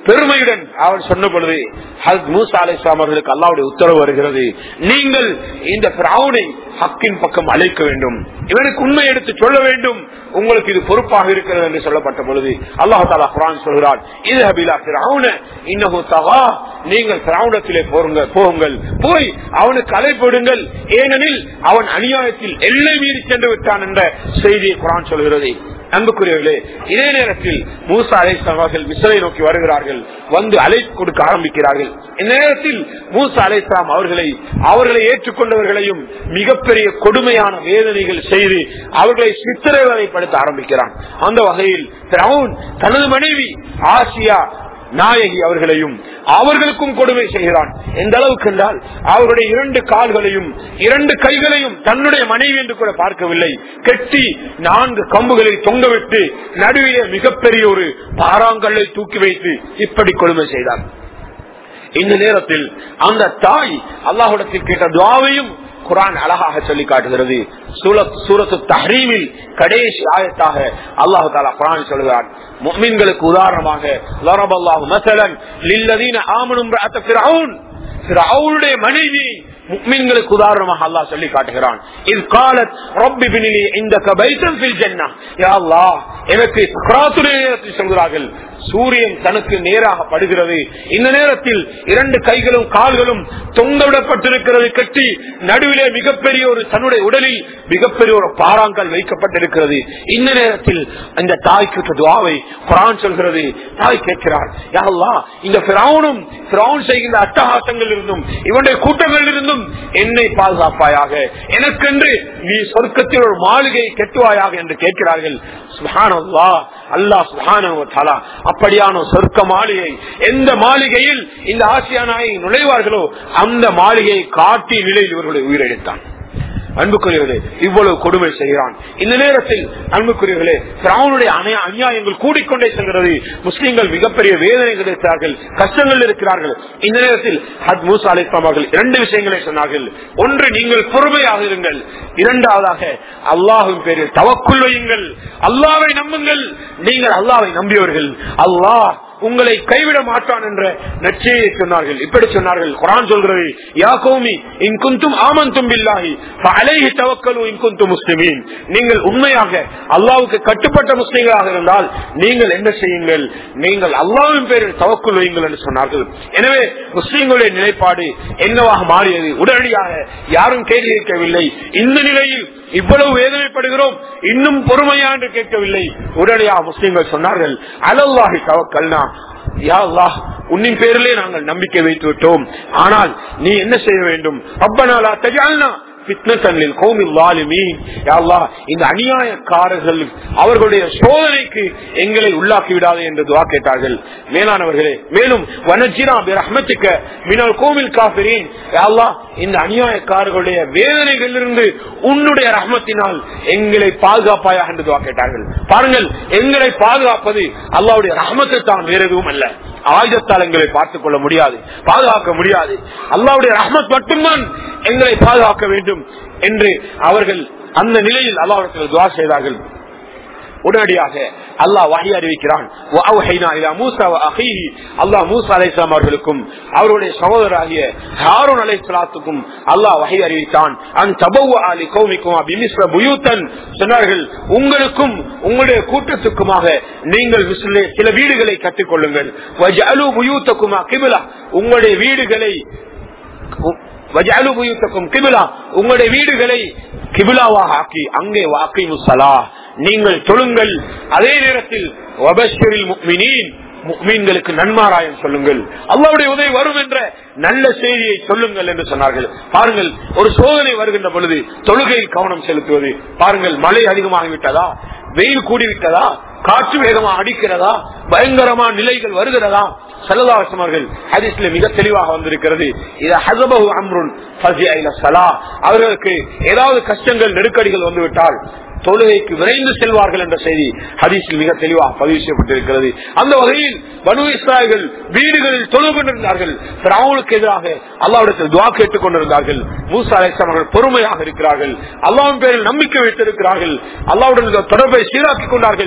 பெருமையுடன் அவர் சொன்ன பொழுது ஹத் மூசா அலிஸ்லாம் அவர்களுக்கு அல்லாவுடைய உத்தரவு வருகிறது நீங்கள் இந்த பிராவுனை ஹக்கின் பக்கம் அழைக்க வேண்டும் இவனுக்கு உண்மை எடுத்து சொல்ல வேண்டும் உங்களுக்கு இது பொறுப்பாக இருக்கிறது என்று சொல்லப்பட்ட பொழுது அல்லாஹு தாலா குரான் சொல்கிறார் இது ஹபிலா பிராவுன இன்னஹு தவா நீங்கள் பிராவுனத்திலே போருங்க போகுங்கள் போய் அவனுக்கு அழைப்பிடுங்கள் ஏனெனில் அவன் அநியாயத்தில் எல்லை மீறி சென்று விட்டான் என்ற செய்தியை குரான் சொல்கிறது அன்புக்குரியவர்களே இதே நேரத்தில் மூசா அலைஸ்லாம் அவர்கள் மிஸ்ரை நோக்கி வருகிறார்கள் வந்து அழைப்பு கொடுக்க ஆரம்பிக்கிறார்கள் இந்த நேரத்தில் மூசா அலைஸ்லாம் அவர்களை அவர்களை ஏற்றுக்கொண்டவர்களையும் மிகப்பெரிய கொடுமையான வேதனைகள் செய்து அவர்களை சித்திரவதைப்படுத்த ஆரம்பிக்கிறான் அந்த வகையில் பிரவுன் தனது மனைவி ஆசியா நாயகி அவர்களையும் அவர்களுக்கும் கொடுமை செய்கிறான் எந்த அளவுக்கு என்றால் அவருடைய இரண்டு கால்களையும் இரண்டு கைகளையும் தன்னுடைய மனைவி என்று கூட பார்க்கவில்லை கெட்டி நான்கு கம்புகளை தொங்கவிட்டு நடுவிலே மிகப்பெரிய ஒரு பாறாங்கல்லை தூக்கி வைத்து இப்படி கொடுமை செய்தார் இந்த நேரத்தில் அந்த தாய் அல்லாஹுடத்தில் கேட்ட துவாவையும் குரான் அழகாக சொல்லி காட்டுகிறது சூரத்து தஹரீமில் கடைசி ஆயத்தாக அல்லாஹு தாலா குரான் சொல்கிறான் முக்மீன்களுக்கு உதாரணமாக லரபல்லாஹு மசலன் லில்லதீன ஆமனும் மனைவி முக்மீன்களுக்கு உதாரணமாக அல்லாஹ் சொல்லி காட்டுகிறான் இது காலத் ரப்பி பினிலி இந்த கபைத்தம் ஃபில் ஜன்னா யா அல்லாஹ் எனக்கு நேரத்தில் சொல்கிறார்கள் சூரியன் தனக்கு நேராக படுகிறது இந்த நேரத்தில் இரண்டு கைகளும் கால்களும் தொங்கவிடப்பட்டிருக்கிறது கட்டி நடுவிலே மிகப்பெரிய ஒரு தன்னுடைய உடலில் மிகப்பெரிய ஒரு பாறாங்கல் வைக்கப்பட்டிருக்கிறது இந்த நேரத்தில் அந்த தாய் கேட்ட துவாவை குரான் சொல்கிறது தாய் கேட்கிறார் யாழ்லா இந்த பிராவுனும் பிராவுன் செய்கின்ற அட்டகாசங்கள் இருந்தும் இவனுடைய கூட்டங்கள் இருந்தும் என்னை பாதுகாப்பாயாக எனக்கென்று நீ சொர்க்கத்தில் ஒரு மாளிகை கெட்டுவாயாக என்று கேட்கிறார்கள் சுஹானல்லா அல்லாஹ் சுஹானா அப்படியான சொர்க்க மாளிகை எந்த மாளிகையில் இந்த ஆசியா நாயை நுழைவார்களோ அந்த மாளிகையை காட்டி நிலையில் இவர்களை உயிரிழத்தான் அன்புக்குரியவர்களே இவ்வளவு கொடுமை செய்கிறான் இந்த நேரத்தில் அன்புக்குரியவர்களே பிராவுனுடைய அநியாயங்கள் கூடிக்கொண்டே செல்கிறது முஸ்லிம்கள் மிகப்பெரிய வேதனைகள் இருக்கிறார்கள் கஷ்டங்கள் இருக்கிறார்கள் இந்த நேரத்தில் ஹத் மூசா அலிஸ்லாம் அவர்கள் இரண்டு விஷயங்களை சொன்னார்கள் ஒன்று நீங்கள் பொறுமையாக இருங்கள் இரண்டாவதாக அல்லாஹின் பேரில் தவக்குள் வையுங்கள் அல்லாவை நம்புங்கள் நீங்கள் அல்லாவை நம்பியவர்கள் அல்லாஹ் உங்களை கைவிட மாட்டான் என்ற நச்சையை சொன்னார்கள் இப்படி சொன்னார்கள் குரான் சொல்கிறது யா கோமி இன்குந்தும் ஆமந்தும் பில்லாஹி அலைஹி தவக்கலு இன்குந்து முஸ்லிமீன் நீங்கள் உண்மையாக அல்லாவுக்கு கட்டுப்பட்ட முஸ்லிம்களாக இருந்தால் நீங்கள் என்ன செய்யுங்கள் நீங்கள் அல்லாவின் பேரில் தவக்குள் வையுங்கள் என்று சொன்னார்கள் எனவே முஸ்லிம்களுடைய நிலைப்பாடு என்னவாக மாறியது உடனடியாக யாரும் கேள்வி கேட்கவில்லை இந்த நிலையில் இவ்வளவு வேதனைப்படுகிறோம் இன்னும் பொறுமையா என்று கேட்கவில்லை உடனடியாக முஸ்லிம்கள் சொன்னார்கள் அலல்லாஹி தவக்கல்னா யா அல்லாஹ் உன்னின் பேரிலே நாங்கள் நம்பிக்கை வைத்து விட்டோம் ஆனால் நீ என்ன செய்ய வேண்டும் அப்பனாலா தஜால்னா இந்த அநியாயக்காரர்கள் அவர்களுடைய சோதனைக்கு எங்களை உள்ளாக்கி விடாது என்று துவா கேட்டார்கள் மேலானவர்களே மேலும் வனஜினா ரஹ்மத்துக்க மினல் கோவில் காபிரின் இந்த அநியாயக்காரர்களுடைய வேதனைகளிலிருந்து உன்னுடைய ரஹ்மத்தினால் எங்களை பாதுகாப்பாயாக என்று துவா கேட்டார்கள் பாருங்கள் எங்களை பாதுகாப்பது அல்லாவுடைய ரஹ்மத்தை தான் வேற எதுவும் அல்ல ஆயுதத்தால் எங்களை பார்த்துக் கொள்ள முடியாது பாதுகாக்க முடியாது அல்லாவுடைய ரஹ்மத் மட்டும்தான் எங்களை பாதுகாக்க வேண்டும் என்று அவர்கள் அந்த நிலையில் அல்லாவிடத்தில் துவா செய்தார்கள் உடனடியாக அல்லாஹ் வகை அறிவிக்கிறான் அல்லாஹ் மூசா அலைஸ்லாம் அவர்களுக்கும் அவருடைய சகோதராகிய ஹாரூன் அலைஸ்லாத்துக்கும் அல்லாஹ் வகை அறிவித்தான் சொன்னார்கள் உங்களுக்கும் உங்களுடைய கூட்டத்துக்குமாக நீங்கள் சில வீடுகளை கட்டிக்கொள்ளுங்கள் உங்களுடைய வீடுகளை உங்களுடைய வீடுகளை கிபிலாவாக ஆக்கி அங்கே வாக்கி முசலா நீங்கள் தொழுங்கள் அதே நேரத்தில் மீன்களுக்கு நன்மாராயம் சொல்லுங்கள் அல்லாவுடைய உதவி வரும் என்ற நல்ல செய்தியை சொல்லுங்கள் என்று சொன்னார்கள் பாருங்கள் ஒரு சோதனை வருகின்ற பொழுது தொழுகையில் கவனம் செலுத்துவது பாருங்கள் மழை அதிகமாகிவிட்டதா வெயில் கூடிவிட்டதா காற்று வேகமாக அடிக்கிறதா பயங்கரமான நிலைகள் வருகிறதா சல்லதாசமர்கள் ஹதீஸ்ல மிக தெளிவாக வந்திருக்கிறது இது ஹசபஹு அம்ருன் சலா அவர்களுக்கு ஏதாவது கஷ்டங்கள் நெருக்கடிகள் வந்துவிட்டால் தொழுகைக்கு விரைந்து செல்வார்கள் என்ற செய்தி ஹதீஸில் மிக தெளிவாக பதிவு செய்யப்பட்டிருக்கிறது அந்த வகையில் பனு இஸ்ராயல்கள் வீடுகளில் தொழுது கொண்டிருந்தார்கள் ராவுலுக்கு எதிராக அல்லாவிடத்தில் துவா கேட்டுக் கொண்டிருந்தார்கள் மூசா அலேஸ்லாம் அவர்கள் பொறுமையாக இருக்கிறார்கள் அல்லாவின் பேரில் நம்பிக்கை வைத்திருக்கிறார்கள் அல்லாவுடன் தொடர்பை சீராக்கிக் கொண்டார்கள்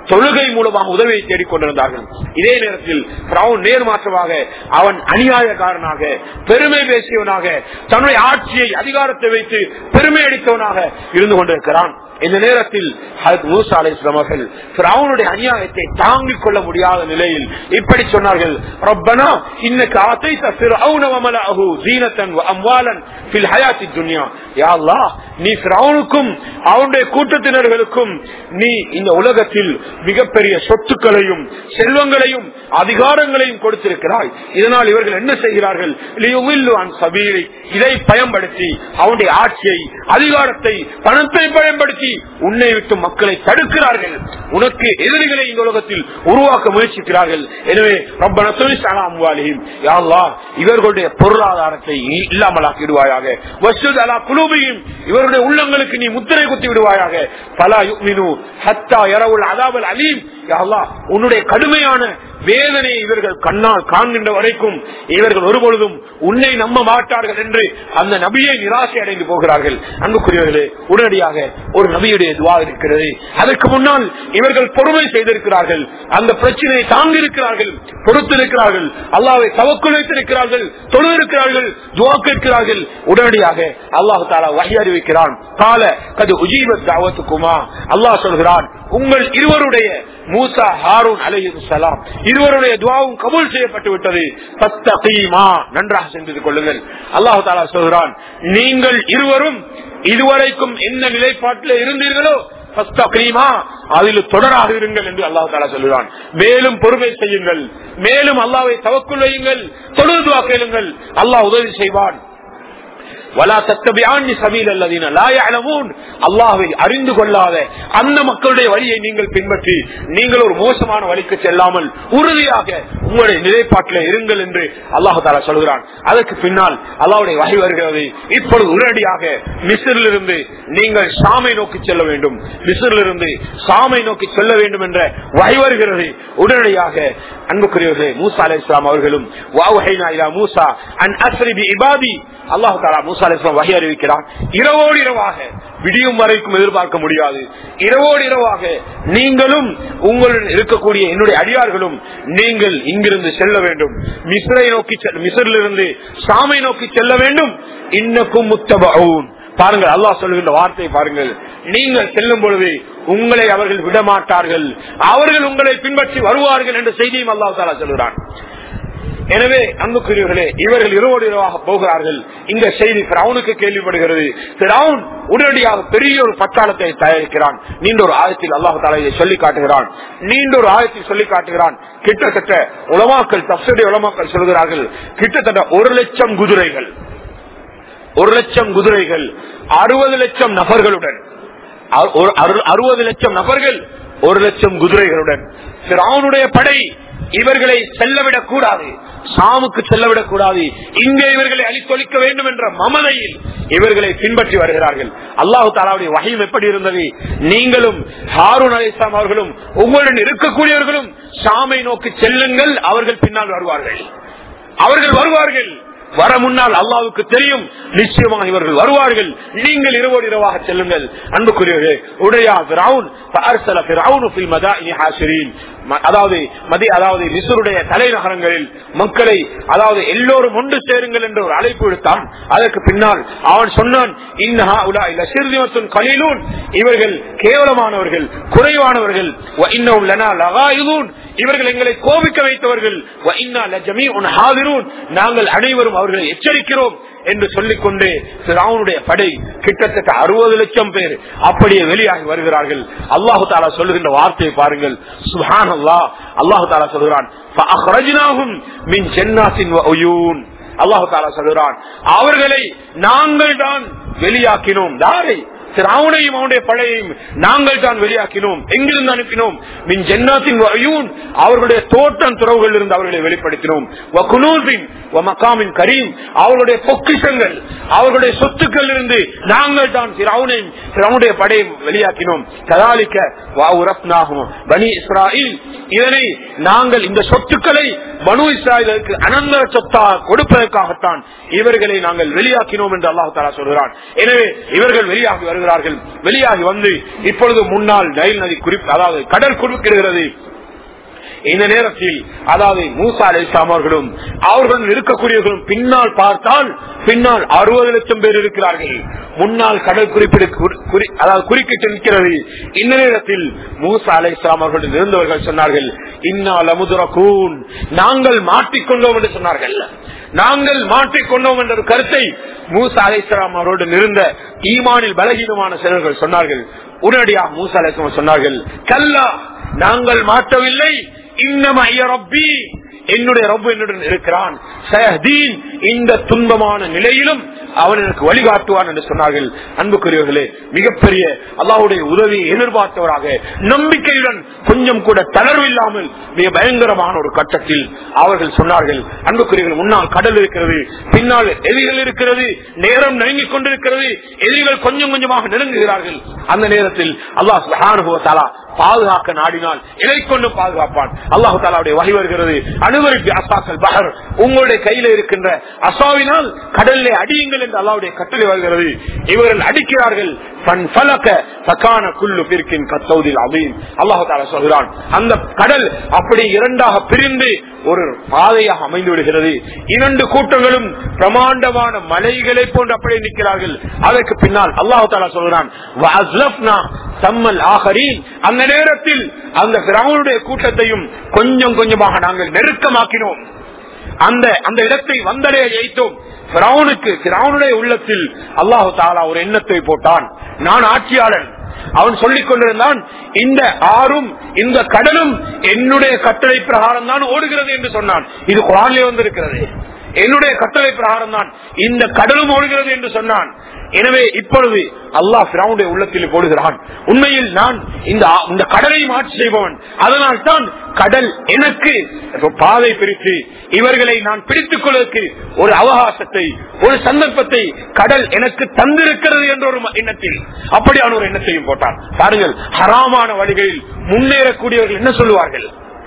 தொழுகை மூலமாக உதவியை தேடிக் கொண்டிருந்தார்கள் இதே நேரத்தில் பிரவுன் நேர்மாற்றமாக அவன் அநியாயக்காரனாக பெருமை பேசியவனாக தன்னுடைய ஆட்சியை அதிகாரத்தை வைத்து பெருமை அடித்தவனாக இருந்து கொண்டிருக்கிறான் இந்த நேரத்தில் மூசா அலிஸ்லாம் அவர்கள் அவனுடைய அநியாயத்தை தாங்கிக் கொள்ள முடியாத நிலையில் இப்படி சொன்னார்கள் ரப்பனா இன்னக்கு ஆத்தைத்த ஃபிர்அவுன வமலஅஹு ஜீனத்தன் வஅம்வாலன் ஃபில் ஹயாத்தி துன்யா யா அல்லாஹ் நீ ஃபிரௌனுக்கும் அவனுடைய கூட்டத்தினர்களுக்கும் நீ இந்த உலகத்தில் மிகப்பெரிய சொத்துக்களையும் செல்வங்களையும் அதிகாரங்களையும் கொடுத்திருக்கிறாய் இதனால் இவர்கள் என்ன செய்கிறார்கள் லியுமில்லு அன் சபீலை இதை பயன்படுத்தி அவனுடைய ஆட்சியை அதிகாரத்தை பணத்தை பயன்படுத்தி உன்னை விட்டு மக்களை தடுக்கிறார்கள் உனக்கு எதிரிகளை இந்த உலகத்தில் உருவாக்க முயற்சிக்கிறார்கள் எனவே ரொம்ப நசலிசாலாமுவாலியும் யாழ்லா இவர்களுடைய பொருளாதாரத்தை இல்லாமலாக்கி விடுவாயாக வசூத் அலா குழுவையும் இவருடைய உள்ளங்களுக்கு நீ முத்திரை குத்தி விடுவாயாக பலா யுக்மினு ஹத்தா இரவுல் அதாவல் அலீம் யாழ்லா உன்னுடைய கடுமையான வேதனையை இவர்கள் கண்ணால் காண்கின்ற வரைக்கும் இவர்கள் ஒருபொழுதும் உன்னை நம்ப மாட்டார்கள் என்று அந்த நபியை நிராசை அடைந்து போகிறார்கள் அன்புக்குரியவர்களே உடனடியாக ஒரு நபியுடைய துவா இருக்கிறது அதற்கு முன்னால் இவர்கள் பொறுமை செய்திருக்கிறார்கள் அந்த பிரச்சனையை தாங்கியிருக்கிறார்கள் பொறுத்திருக்கிறார்கள் அல்லாவை தவக்குள் வைத்திருக்கிறார்கள் தொழுவிருக்கிறார்கள் துவா கேட்கிறார்கள் உடனடியாக அல்லாஹு தாலா வகை அறிவிக்கிறான் கால கது உஜீபத் தாவத்துக்குமா அல்லாஹ் சொல்கிறான் உங்கள் இருவருடைய மூசா ஹாரூன் அலைஹி சலாம் இருவருடைய துவாவும் கபூல் செய்யப்பட்டு விட்டது பத்தகீமா நன்றாக சென்று கொள்ளுங்கள் அல்லாஹு தாலா சொல்கிறான் நீங்கள் இருவரும் இதுவரைக்கும் என்ன நிலைப்பாட்டில் இருந்தீர்களோ அதில் தொடராக இருங்கள் என்று அல்லாஹு தாலா சொல்லுகிறான் மேலும் பொறுமை செய்யுங்கள் மேலும் அல்லாவை தவக்குள் வையுங்கள் தொழுது வாக்கெழுங்கள் அல்லாஹ் உதவி செய்வான் அல்லாஹை அறிந்து கொள்ளாத அந்த மக்களுடைய வழியை நீங்கள் பின்பற்றி நீங்கள் ஒரு மோசமான வழிக்கு செல்லாமல் உறுதியாக உங்களுடைய நிலைப்பாட்டில் இருங்கள் என்று அல்லாஹு தாலா சொல்கிறான் அதற்கு பின்னால் அல்லாவுடைய வகை வருகிறது இப்பொழுது உடனடியாக மிசிறிலிருந்து நீங்கள் சாமை நோக்கி செல்ல வேண்டும் மிசிறிலிருந்து சாமை நோக்கி செல்ல வேண்டும் என்ற வகை வருகிறது உடனடியாக அன்புக்குரியவர்களே மூசா அலி இஸ்லாம் அவர்களும் மூசா அன் அஸ்ரிபி இபாதி அல்லாஹு தாலா மூசா அலி இஸ்லாம் வகை அறிவிக்கிறான் இரவோடு இரவாக விடியும் வரைக்கும் எதிர்பார்க்க முடியாது இரவோடு இரவாக நீங்களும் உங்களுடன் இருக்கக்கூடிய என்னுடைய அடியார்களும் நீங்கள் இங்கிருந்து செல்ல வேண்டும் மிஸ்ரை நோக்கி மிசரிலிருந்து சாமை நோக்கி செல்ல வேண்டும் இன்னக்கும் முத்தபவுன் பாருங்கள் அல்லாஹ் சொல்லுகின்ற வார்த்தை பாருங்கள் நீங்கள் செல்லும் பொழுது உங்களை அவர்கள் விடமாட்டார்கள் அவர்கள் உங்களை பின்பற்றி வருவார்கள் என்ற செய்தியும் அல்லாஹ் தாலா சொல்கிறான் எனவே அன்புக்குரியவர்களே இவர்கள் இரவோடு இரவாக போகிறார்கள் இந்த செய்தி பிராவுனுக்கு கேள்விப்படுகிறது பிராவுன் உடனடியாக பெரிய ஒரு பட்டாளத்தை தயாரிக்கிறான் நீண்ட ஒரு ஆயத்தில் அல்லாஹு தாலா இதை சொல்லி காட்டுகிறான் நீண்ட ஒரு ஆயத்தில் சொல்லி காட்டுகிறான் கிட்டத்தட்ட உலமாக்கள் தப்சடி உலமாக்கள் சொல்கிறார்கள் கிட்டத்தட்ட ஒரு லட்சம் குதிரைகள் ஒரு லட்சம் குதிரைகள் அறுபது லட்சம் நபர்களுடன் அறுபது லட்சம் நபர்கள் ஒரு லட்சம் குதிரைகளுடன் பிராவுனுடைய படை இவர்களை செல்லவிடக் கூடாது சாமுக்கு செல்லவிடக் கூடாது இங்கே இவர்களை அழித்தொழிக்க வேண்டும் என்ற மமதையில் இவர்களை பின்பற்றி வருகிறார்கள் அல்லாஹு தாலாவுடைய வகையும் எப்படி இருந்தது நீங்களும் ஹாரூன் அலி இஸ்லாம் அவர்களும் உங்களுடன் இருக்கக்கூடியவர்களும் சாமை நோக்கி செல்லுங்கள் அவர்கள் பின்னால் வருவார்கள் அவர்கள் வருவார்கள் வர முன்னால் அல்லாவுக்கு தெரியும் நிச்சயமாக இவர்கள் வருவார்கள் நீங்கள் இரவோடு இரவாக செல்லுங்கள் அன்புக்குரியவர்களே உடையா அதாவது மதி அதாவது மிசருடைய தலைநகரங்களில் மக்களை அதாவது எல்லோரும் ஒன்று சேருங்கள் என்று ஒரு அழைப்பு விடுத்தான் அதற்கு பின்னால் அவன் சொன்னான் இன்னஹா உலா இல்ல சிறுதிமத்துன் கலிலூன் இவர்கள் கேவலமானவர்கள் குறைவானவர்கள் இன்னும் லனா லகாயுதூன் இவர்கள் எங்களை கோபிக்க வைத்தவர்கள் நாங்கள் அனைவரும் அவர்களை எச்சரிக்கிறோம் என்று சொல்லிக்கொண்டு ராவனுடைய படை கிட்டத்தட்ட அறுபது லட்சம் பேர் அப்படியே வெளியாகி வருகிறார்கள் அல்லாஹு தாலா சொல்லுகின்ற வார்த்தையை பாருங்கள் சுஹான் அல்லா அல்லாஹு தாலா சொல்கிறான் அல்லாஹு தாலா சொல்கிறான் அவர்களை நாங்கள் தான் வெளியாக்கினோம் தாரை திராவுனையும் அவனுடைய பழையையும் நாங்கள் தான் வெளியாக்கினோம் எங்கிருந்து அனுப்பினோம் மின் ஜென்னாத்தின் அவர்களுடைய தோட்டம் துறவுகள் இருந்து அவர்களை வெளிப்படுத்தினோம் மக்காமின் கரீம் அவர்களுடைய பொக்கிஷங்கள் அவர்களுடைய சொத்துக்கள் இருந்து நாங்கள் தான் திராவுனையும் திராவுடைய படையை வெளியாக்கினோம் கதாலிக்க வாவுரப்னாகும் பனி இஸ்ராயில் இதனை நாங்கள் இந்த சொத்துக்களை பனு இஸ்ராயலுக்கு அனந்த சொத்தா கொடுப்பதற்காகத்தான் இவர்களை நாங்கள் வெளியாக்கினோம் என்று அல்லாஹு தாலா சொல்கிறான் எனவே இவர்கள் வெளியாகி வருகிறார்கள் வருகிறார்கள் வெளியாகி வந்து இப்பொழுது முன்னால் நைல் நதி குறிப்பு அதாவது கடல் குறுக்கிடுகிறது இந்த நேரத்தில் அதாவது மூசா அலை அவர்களும் அவர்களும் இருக்கக்கூடியவர்களும் பின்னால் பார்த்தால் பின்னால் அறுபது லட்சம் பேர் இருக்கிறார்கள் முன்னால் கடல் குறிப்பிடு குறி- குறி- அதாவது குறுக்கிட்டு நிற்கிறது இந்த நேரத்தில் மூசா அலை அவர்களுடன் இருந்தவர்கள் சொன்னார்கள் இன்னால் அமுதுரகூன் நாங்கள் மாட்டிக்கொண்டோம் என்று சொன்னார்கள் நாங்கள் மாட்டிக்கொண்டோம் என்ற ஒரு கருத்தை மூசா அலைசலாம் அவருடன் இருந்த ஈமானில் பலகீனமான சிலர்கள் சொன்னார்கள் உடனடியாக மூசா அலைசலாம் சொன்னார்கள் கல்லா நாங்கள் மாட்டவில்லை இன்னம ஐய ரப்பி என்னுடைய ரப்பு என்னுடன் இருக்கிறான் சயஹ்தீன் இந்த துன்பமான நிலையிலும் அவன் எனக்கு வழிகாட்டுவான் என்று சொன்னார்கள் அன்புக்குரியவர்களே மிகப்பெரிய அல்லாஹ்வுடைய உதவியை எதிர்பார்த்தவராக நம்பிக்கையுடன் கொஞ்சம் கூட தளர்வில்லாமல் மிக பயங்கரமான ஒரு கட்டத்தில் அவர்கள் சொன்னார்கள் அன்புக்குரியவர்கள் முன்னால் கடல் இருக்கிறது பின்னால் எதிரிகள் இருக்கிறது நேரம் நெருங்கிக் கொண்டிருக்கிறது எதிரிகள் கொஞ்சம் கொஞ்சமாக நெருங்குகிறார்கள் அந்த நேரத்தில் அல்லாஹ் சுப்ஹானஹு வ தஆலா பாதுகாக்க நாடினால் இதை கொண்டு பாதுகாப்பான் அல்லாஹு தாலாவுடைய வகை வருகிறது அனுவருக்கு அசாக்கள் பகர் உங்களுடைய கையில இருக்கின்ற அசாவினால் கடல்ல அடியுங்கள் என்று அல்லாவுடைய கட்டளை வருகிறது இவர்கள் அடிக்கிறார்கள் பன் பலக்க சக்கான குள்ளு பிற்கின் கத்தௌதில் அமீன் அல்லாஹு தாலா சொல்கிறான் அந்த கடல் அப்படி இரண்டாக பிரிந்து ஒரு பாதையாக அமைந்து விடுகிறது இரண்டு கூட்டங்களும் பிரமாண்டமான மலைகளை போன்று அப்படியே நிற்கிறார்கள் அதற்கு பின்னால் அல்லாஹு தாலா சொல்கிறான் "வஅஸ்லஃப்னா சம்மல் ஆகரீன்." அந்த நேரத்தில் அந்த பிராவுடைய கூட்டத்தையும் கொஞ்சம் கொஞ்சமாக நாங்கள் நெருக்கமாக்கினோம் அந்த அந்த இடத்தை வந்தடைய ஜெயித்தோம் பிராவுனுக்கு பிராவுனுடைய உள்ளத்தில் அல்லாஹு தாலா ஒரு எண்ணத்தை போட்டான் நான் ஆட்சியாளன் அவன் சொல்லிக் கொண்டிருந்தான் இந்த ஆறும் இந்த கடலும் என்னுடைய கட்டளை பிரகாரம் தான் ஓடுகிறது என்று சொன்னான் இது குரானிலே வந்திருக்கிறது என்னுடைய கட்டளை பிரகாரம் தான் இந்த கடலும் ஓடுகிறது என்று சொன்னான் எனவே இப்பொழுது அல்லாஹ் பிராவுடைய உள்ளத்தில் போடுகிறான் உண்மையில் நான் இந்த ஆ- இந்த கடலை மாற்றி செய்பவன் அதனால் தான் கடல் எனக்கு பாதை பிரித்து இவர்களை நான் பிடித்துக் கொள்வதற்கு ஒரு அவகாசத்தை ஒரு சந்தர்ப்பத்தை கடல் எனக்கு தந்திருக்கிறது என்ற ஒரு ம- எண்ணத்தில் அப்படியான ஒரு எண்ணத்தையும் போட்டான் பாருங்கள் ஹராமான வழிகளில் முன்னேறக்கூடியவர்கள் என்ன சொல்லுவார்கள்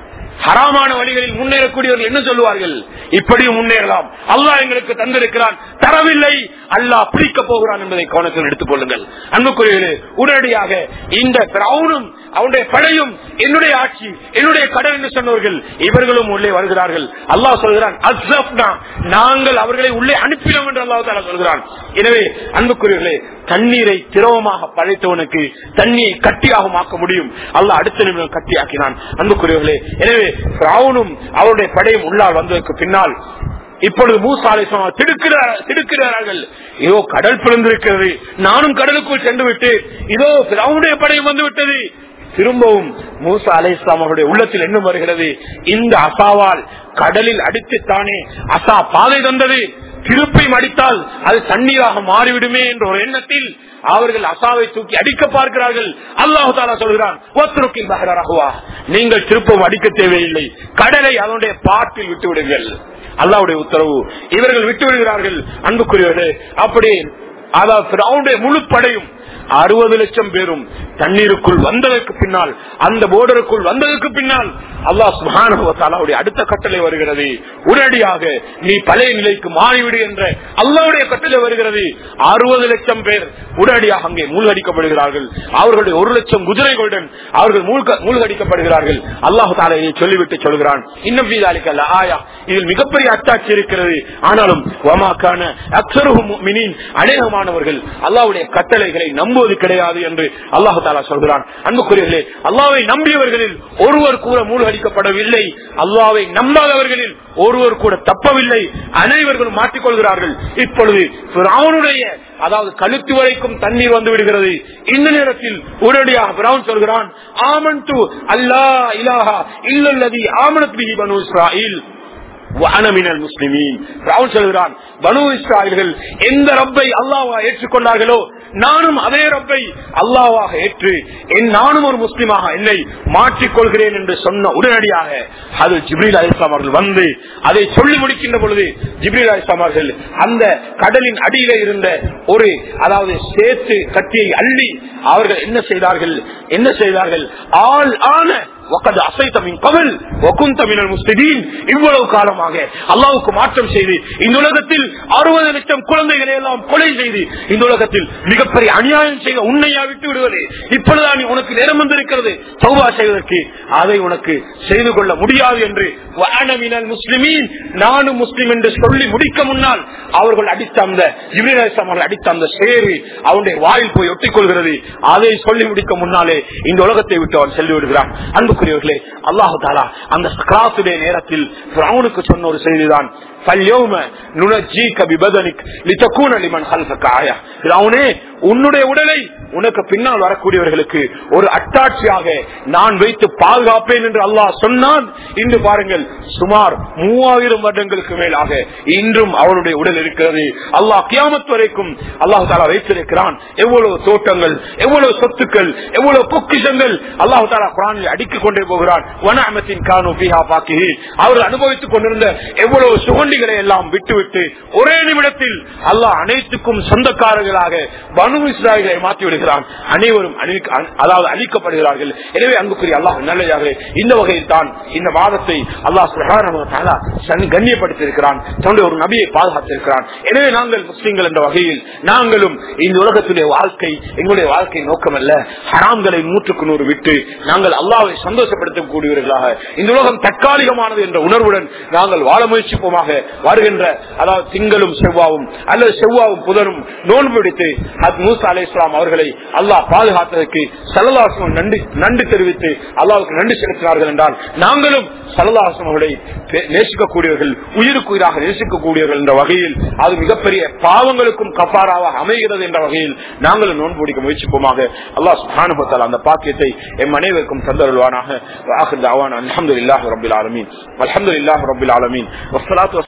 ஹராமான வழிகளில் முன்னேறக்கூடியவர்கள் என்ன சொல்லுவார்கள் இப்படியும் முன்னேறலாம் அல்லாஹ் எங்களுக்கு தந்திருக்கிறான் தரவில்லை அல்லாஹ் பிடிக்க போகிறான் என்பதை கவனத்தில் எடுத்துக் கொள்ளுங்கள் அன்புக்குரியவர்களே உடனடியாக இந்த பிரவுனும் அவனுடைய படையும் என்னுடைய ஆட்சி என்னுடைய கடல் என்று சொன்னவர்கள் இவர்களும் உள்ளே வருகிறார்கள் அல்லாஹ் சொல்கிறான் அஸ்ரப்னா நாங்கள் அவர்களை உள்ளே அனுப்பினோம் என்று அல்லாஹ் தாலா சொல்கிறான் எனவே அன்புக்குரியவர்களே தண்ணீரை திரவமாக படைத்தவனுக்கு தண்ணியை கட்டியாக ஆக்க முடியும் அல்லாஹ் அடுத்த நிமிடம் கட்டியாக்கினான் அன்புக்குரியவர்களே எனவே பிராவுனும் அவருடைய படையும் உள்ளால் வந்ததற்கு பின்னால் இப்பொழுது மூசாலை திடுக்கிறார்கள் இதோ கடல் பிறந்திருக்கிறது நானும் கடலுக்குள் சென்று விட்டு இதோ பிராவுடைய படையும் வந்து விட்டது திரும்பவும் மூசா அலை இஸ்லாம் அவருடைய உள்ளத்தில் என்ன வருகிறது இந்த அசாவால் கடலில் அடித்துத்தானே அசா பாதை தந்தது திருப்பி அடித்தால் அது தண்ணீராக மாறிவிடுமே என்ற ஒரு எண்ணத்தில் அவர்கள் அசாவை தூக்கி அடிக்க பார்க்கிறார்கள் அல்லாஹு தாலா சொல்கிறான் "ஒத்ருக்கில் பஹர ரஹ்வா." நீங்கள் திருப்பவும் அடிக்க தேவையில்லை கடலை அதனுடைய பாட்டில் விட்டு விடுங்கள் அல்லாவுடைய உத்தரவு இவர்கள் விட்டு விடுகிறார்கள் அன்புக்குரியவர்களே அப்படி அதாவது அவனுடைய முழு படையும் அறுபது லட்சம் பேரும் தண்ணீருக்குள் வந்ததற்கு பின்னால் அந்த போர்டருக்குள் வந்ததற்கு பின்னால் அல்லாஹ் சுபானுடைய அடுத்த கட்டளை வருகிறது உடனடியாக நீ பழைய நிலைக்கு மாறிவிடு என்ற அல்லாவுடைய கட்டளை வருகிறது அறுபது லட்சம் பேர் உடனடியாக அங்கே மூழ்கடிக்கப்படுகிறார்கள் அவர்களுடைய ஒரு லட்சம் குதிரைகளுடன் அவர்கள் மூழ்க- மூழ்கடிக்கப்படுகிறார்கள் அல்லாஹு தாலையை சொல்லிவிட்டு சொல்கிறான் இன்னும் வீதாலிக்கல்ல ஆயா இதில் மிகப்பெரிய அத்தாட்சி இருக்கிறது ஆனாலும் வமாக்கான அக்சருகும் மினின் அநேகமானவர்கள் அல்லாவுடைய கட்டளைகளை நம்புவது கிடையாது என்று அல்லாஹு தாலா சொல்கிறான் அன்புக்குரியர்களே அல்லாவை நம்பியவர்களில் ஒருவர் கூட மூழ்கடிக்கப்படவில்லை அல்லாவை நம்பாதவர்களில் ஒருவர் கூட தப்பவில்லை அனைவர்களும் மாட்டிக்கொள்கிறார்கள் இப்பொழுது பிராவுனுடைய அதாவது கழுத்து வரைக்கும் தண்ணீர் வந்து விடுகிறது இந்த நேரத்தில் உடனடியாக பிராவுன் சொல்கிறான் ஆமன் து அல்லா இலாஹா இல்லல்லதி ஆமனத் பிஹி பனு இஸ்ராயில் முஸ்லிமீன் சொல்கிறான் பனு இஸ்ராயல்கள் எந்த ரப்பை அல்லாவா ஏற்றுக்கொண்டார்களோ நானும் அதே ரப்பை அல்லாவாக ஏற்று என் நானும் ஒரு முஸ்லிமாக என்னை மாற்றிக்கொள்கிறேன் என்று சொன்ன உடனடியாக அது ஜிப்ரீல் அலிஸ்லாம் அவர்கள் வந்து அதை சொல்லி முடிக்கின்ற பொழுது ஜிப்ரீல் அலிஸ்லாம் அவர்கள் அந்த கடலின் அடியில இருந்த ஒரு அதாவது சேத்து கத்தியை அள்ளி அவர்கள் என்ன செய்தார்கள் என்ன செய்தார்கள் ஆள் ஆன وقد عصيت من قبل وكنت من المفسدين இவ்வளவு காலமாக அல்லாஹ்வுக்கு மாற்றம் செய்து இந்த உலகத்தில் அறுபது லட்சம் குழந்தைகளை எல்லாம் கொலை செய்து இந்த உலகத்தில் மிகப்பெரிய அநியாயம் செய்த உன்னையா விட்டு விடுவது இப்பொழுதுதான் நீ உனக்கு நேரம் வந்திருக்கிறது தௌபா செய்வதற்கு அதை உனக்கு செய்து கொள்ள முடியாது என்று வானவினல் முஸ்லிமீன் நானும் முஸ்லிம் என்று சொல்லி முடிக்க முன்னால் அவர்கள் அடித்த அந்த இப்ரேஸ் அவர்கள் அடித்த அந்த சேரு அவனுடைய வாயில் போய் ஒட்டிக் கொள்கிறது அதை சொல்லி முடிக்க முன்னாலே இந்த உலகத்தை விட்டு அவன் சென்று விடுகிறான் அன்புக்குரியவர்களே அல்லாஹு தாலா அந்த கிராசுடைய நேரத்தில் பிரவுனுக்கு சொன்ன ஒரு செய்திதான் فاليوم ننجيك ببدنك لتكون لمن خلفك آية பிரவுனே உன்னுடைய உடலை உனக்கு பின்னால் வரக்கூடியவர்களுக்கு ஒரு அட்டாட்சியாக நான் வைத்து பாதுகாப்பேன் என்று அல்லாஹ் சொன்னான் இன்று பாருங்கள் சுமார் மூவாயிரம் வருடங்களுக்கு மேலாக இன்றும் அவருடைய உடல் இருக்கிறது அல்லாஹ் கியாமத் வரைக்கும் அல்லாஹு தாலா வைத்திருக்கிறான் எவ்வளவு தோட்டங்கள் எவ்வளவு சொத்துக்கள் எவ்வளவு பொக்கிஷங்கள் அல்லாஹு தாலா குரானில் அடித்துக் கொண்டே போகிறான் வன அமைத்தின் கானு பிஹா பாக்கி அவர் அனுபவித்துக் கொண்டிருந்த எவ்வளவு சுகண்டிகளை எல்லாம் விட்டுவிட்டு ஒரே நிமிடத்தில் அல்லாஹ் அனைத்துக்கும் சொந்தக்காரர்களாக பனு இஸ்ராயலை மாற்றி விடுகிறான் அனைவரும் அழிக்க- அதாவது அழிக்கப்படுகிறார்கள் எனவே அன்புக்குரிய அல்லாஹ் நல்லதாக இந்த வகையில் தான் இந்த வாதத்தை அல்லாஹ் சுப்ஹானஹு வ தஆலா சன் கண்ணியப்படுத்தியிருக்கிறான் தன்னுடைய ஒரு நபியை பாதுகாத்திருக்கிறான் எனவே நாங்கள் முஸ்லிம்கள் என்ற வகையில் நாங்களும் இந்த உலகத்துடைய வாழ்க்கை எங்களுடைய வாழ்க்கை நோக்கம் அல்ல ஹராம்களை நூற்றுக்கு நூறு விட்டு நாங்கள் அல்லாவை சந்தோஷப்படுத்தக்கூடியவர்களாக இந்த உலகம் தற்காலிகமானது என்ற உணர்வுடன் நாங்கள் வாழ முயற்சிப்போமாக வருகின்ற அதாவது திங்களும் செவ்வாவும் அல்லது செவ்வாவும் புதனும் நோன்பு பிடித்து அது மூசா அலை இஸ்லாம் அவர்களை அல்லாஹ் பாதுகாத்ததற்கு சல்லல்லாஹம் நன்றி நன்றி தெரிவித்து அல்லாவுக்கு நன்றி செலுத்தினார்கள் என்றால் நாங்களும் சல்லல்லாஹம் அவர்களை பே- நேசிக்கக்கூடியவர்கள் உயிருக்கு உயிராக நேசிக்கக்கூடியவர்கள் என்ற வகையில் அது மிகப்பெரிய பாவங்களுக்கும் கப்பாராவாக அமைகிறது என்ற வகையில் நாங்களும் நோன்பு பிடிக்க முயற்சிப்போமாக அல்லாஹ் சுபானுபத்தால் அந்த பாக்கியத்தை எம் அனைவருக்கும் தந்தருள்வானாக அலமது இல்லாஹ் ரபில் ஆலமீன் அலமது இல்லாஹ் ரபில் ஆலமீன் வஸ்ஸலாத்து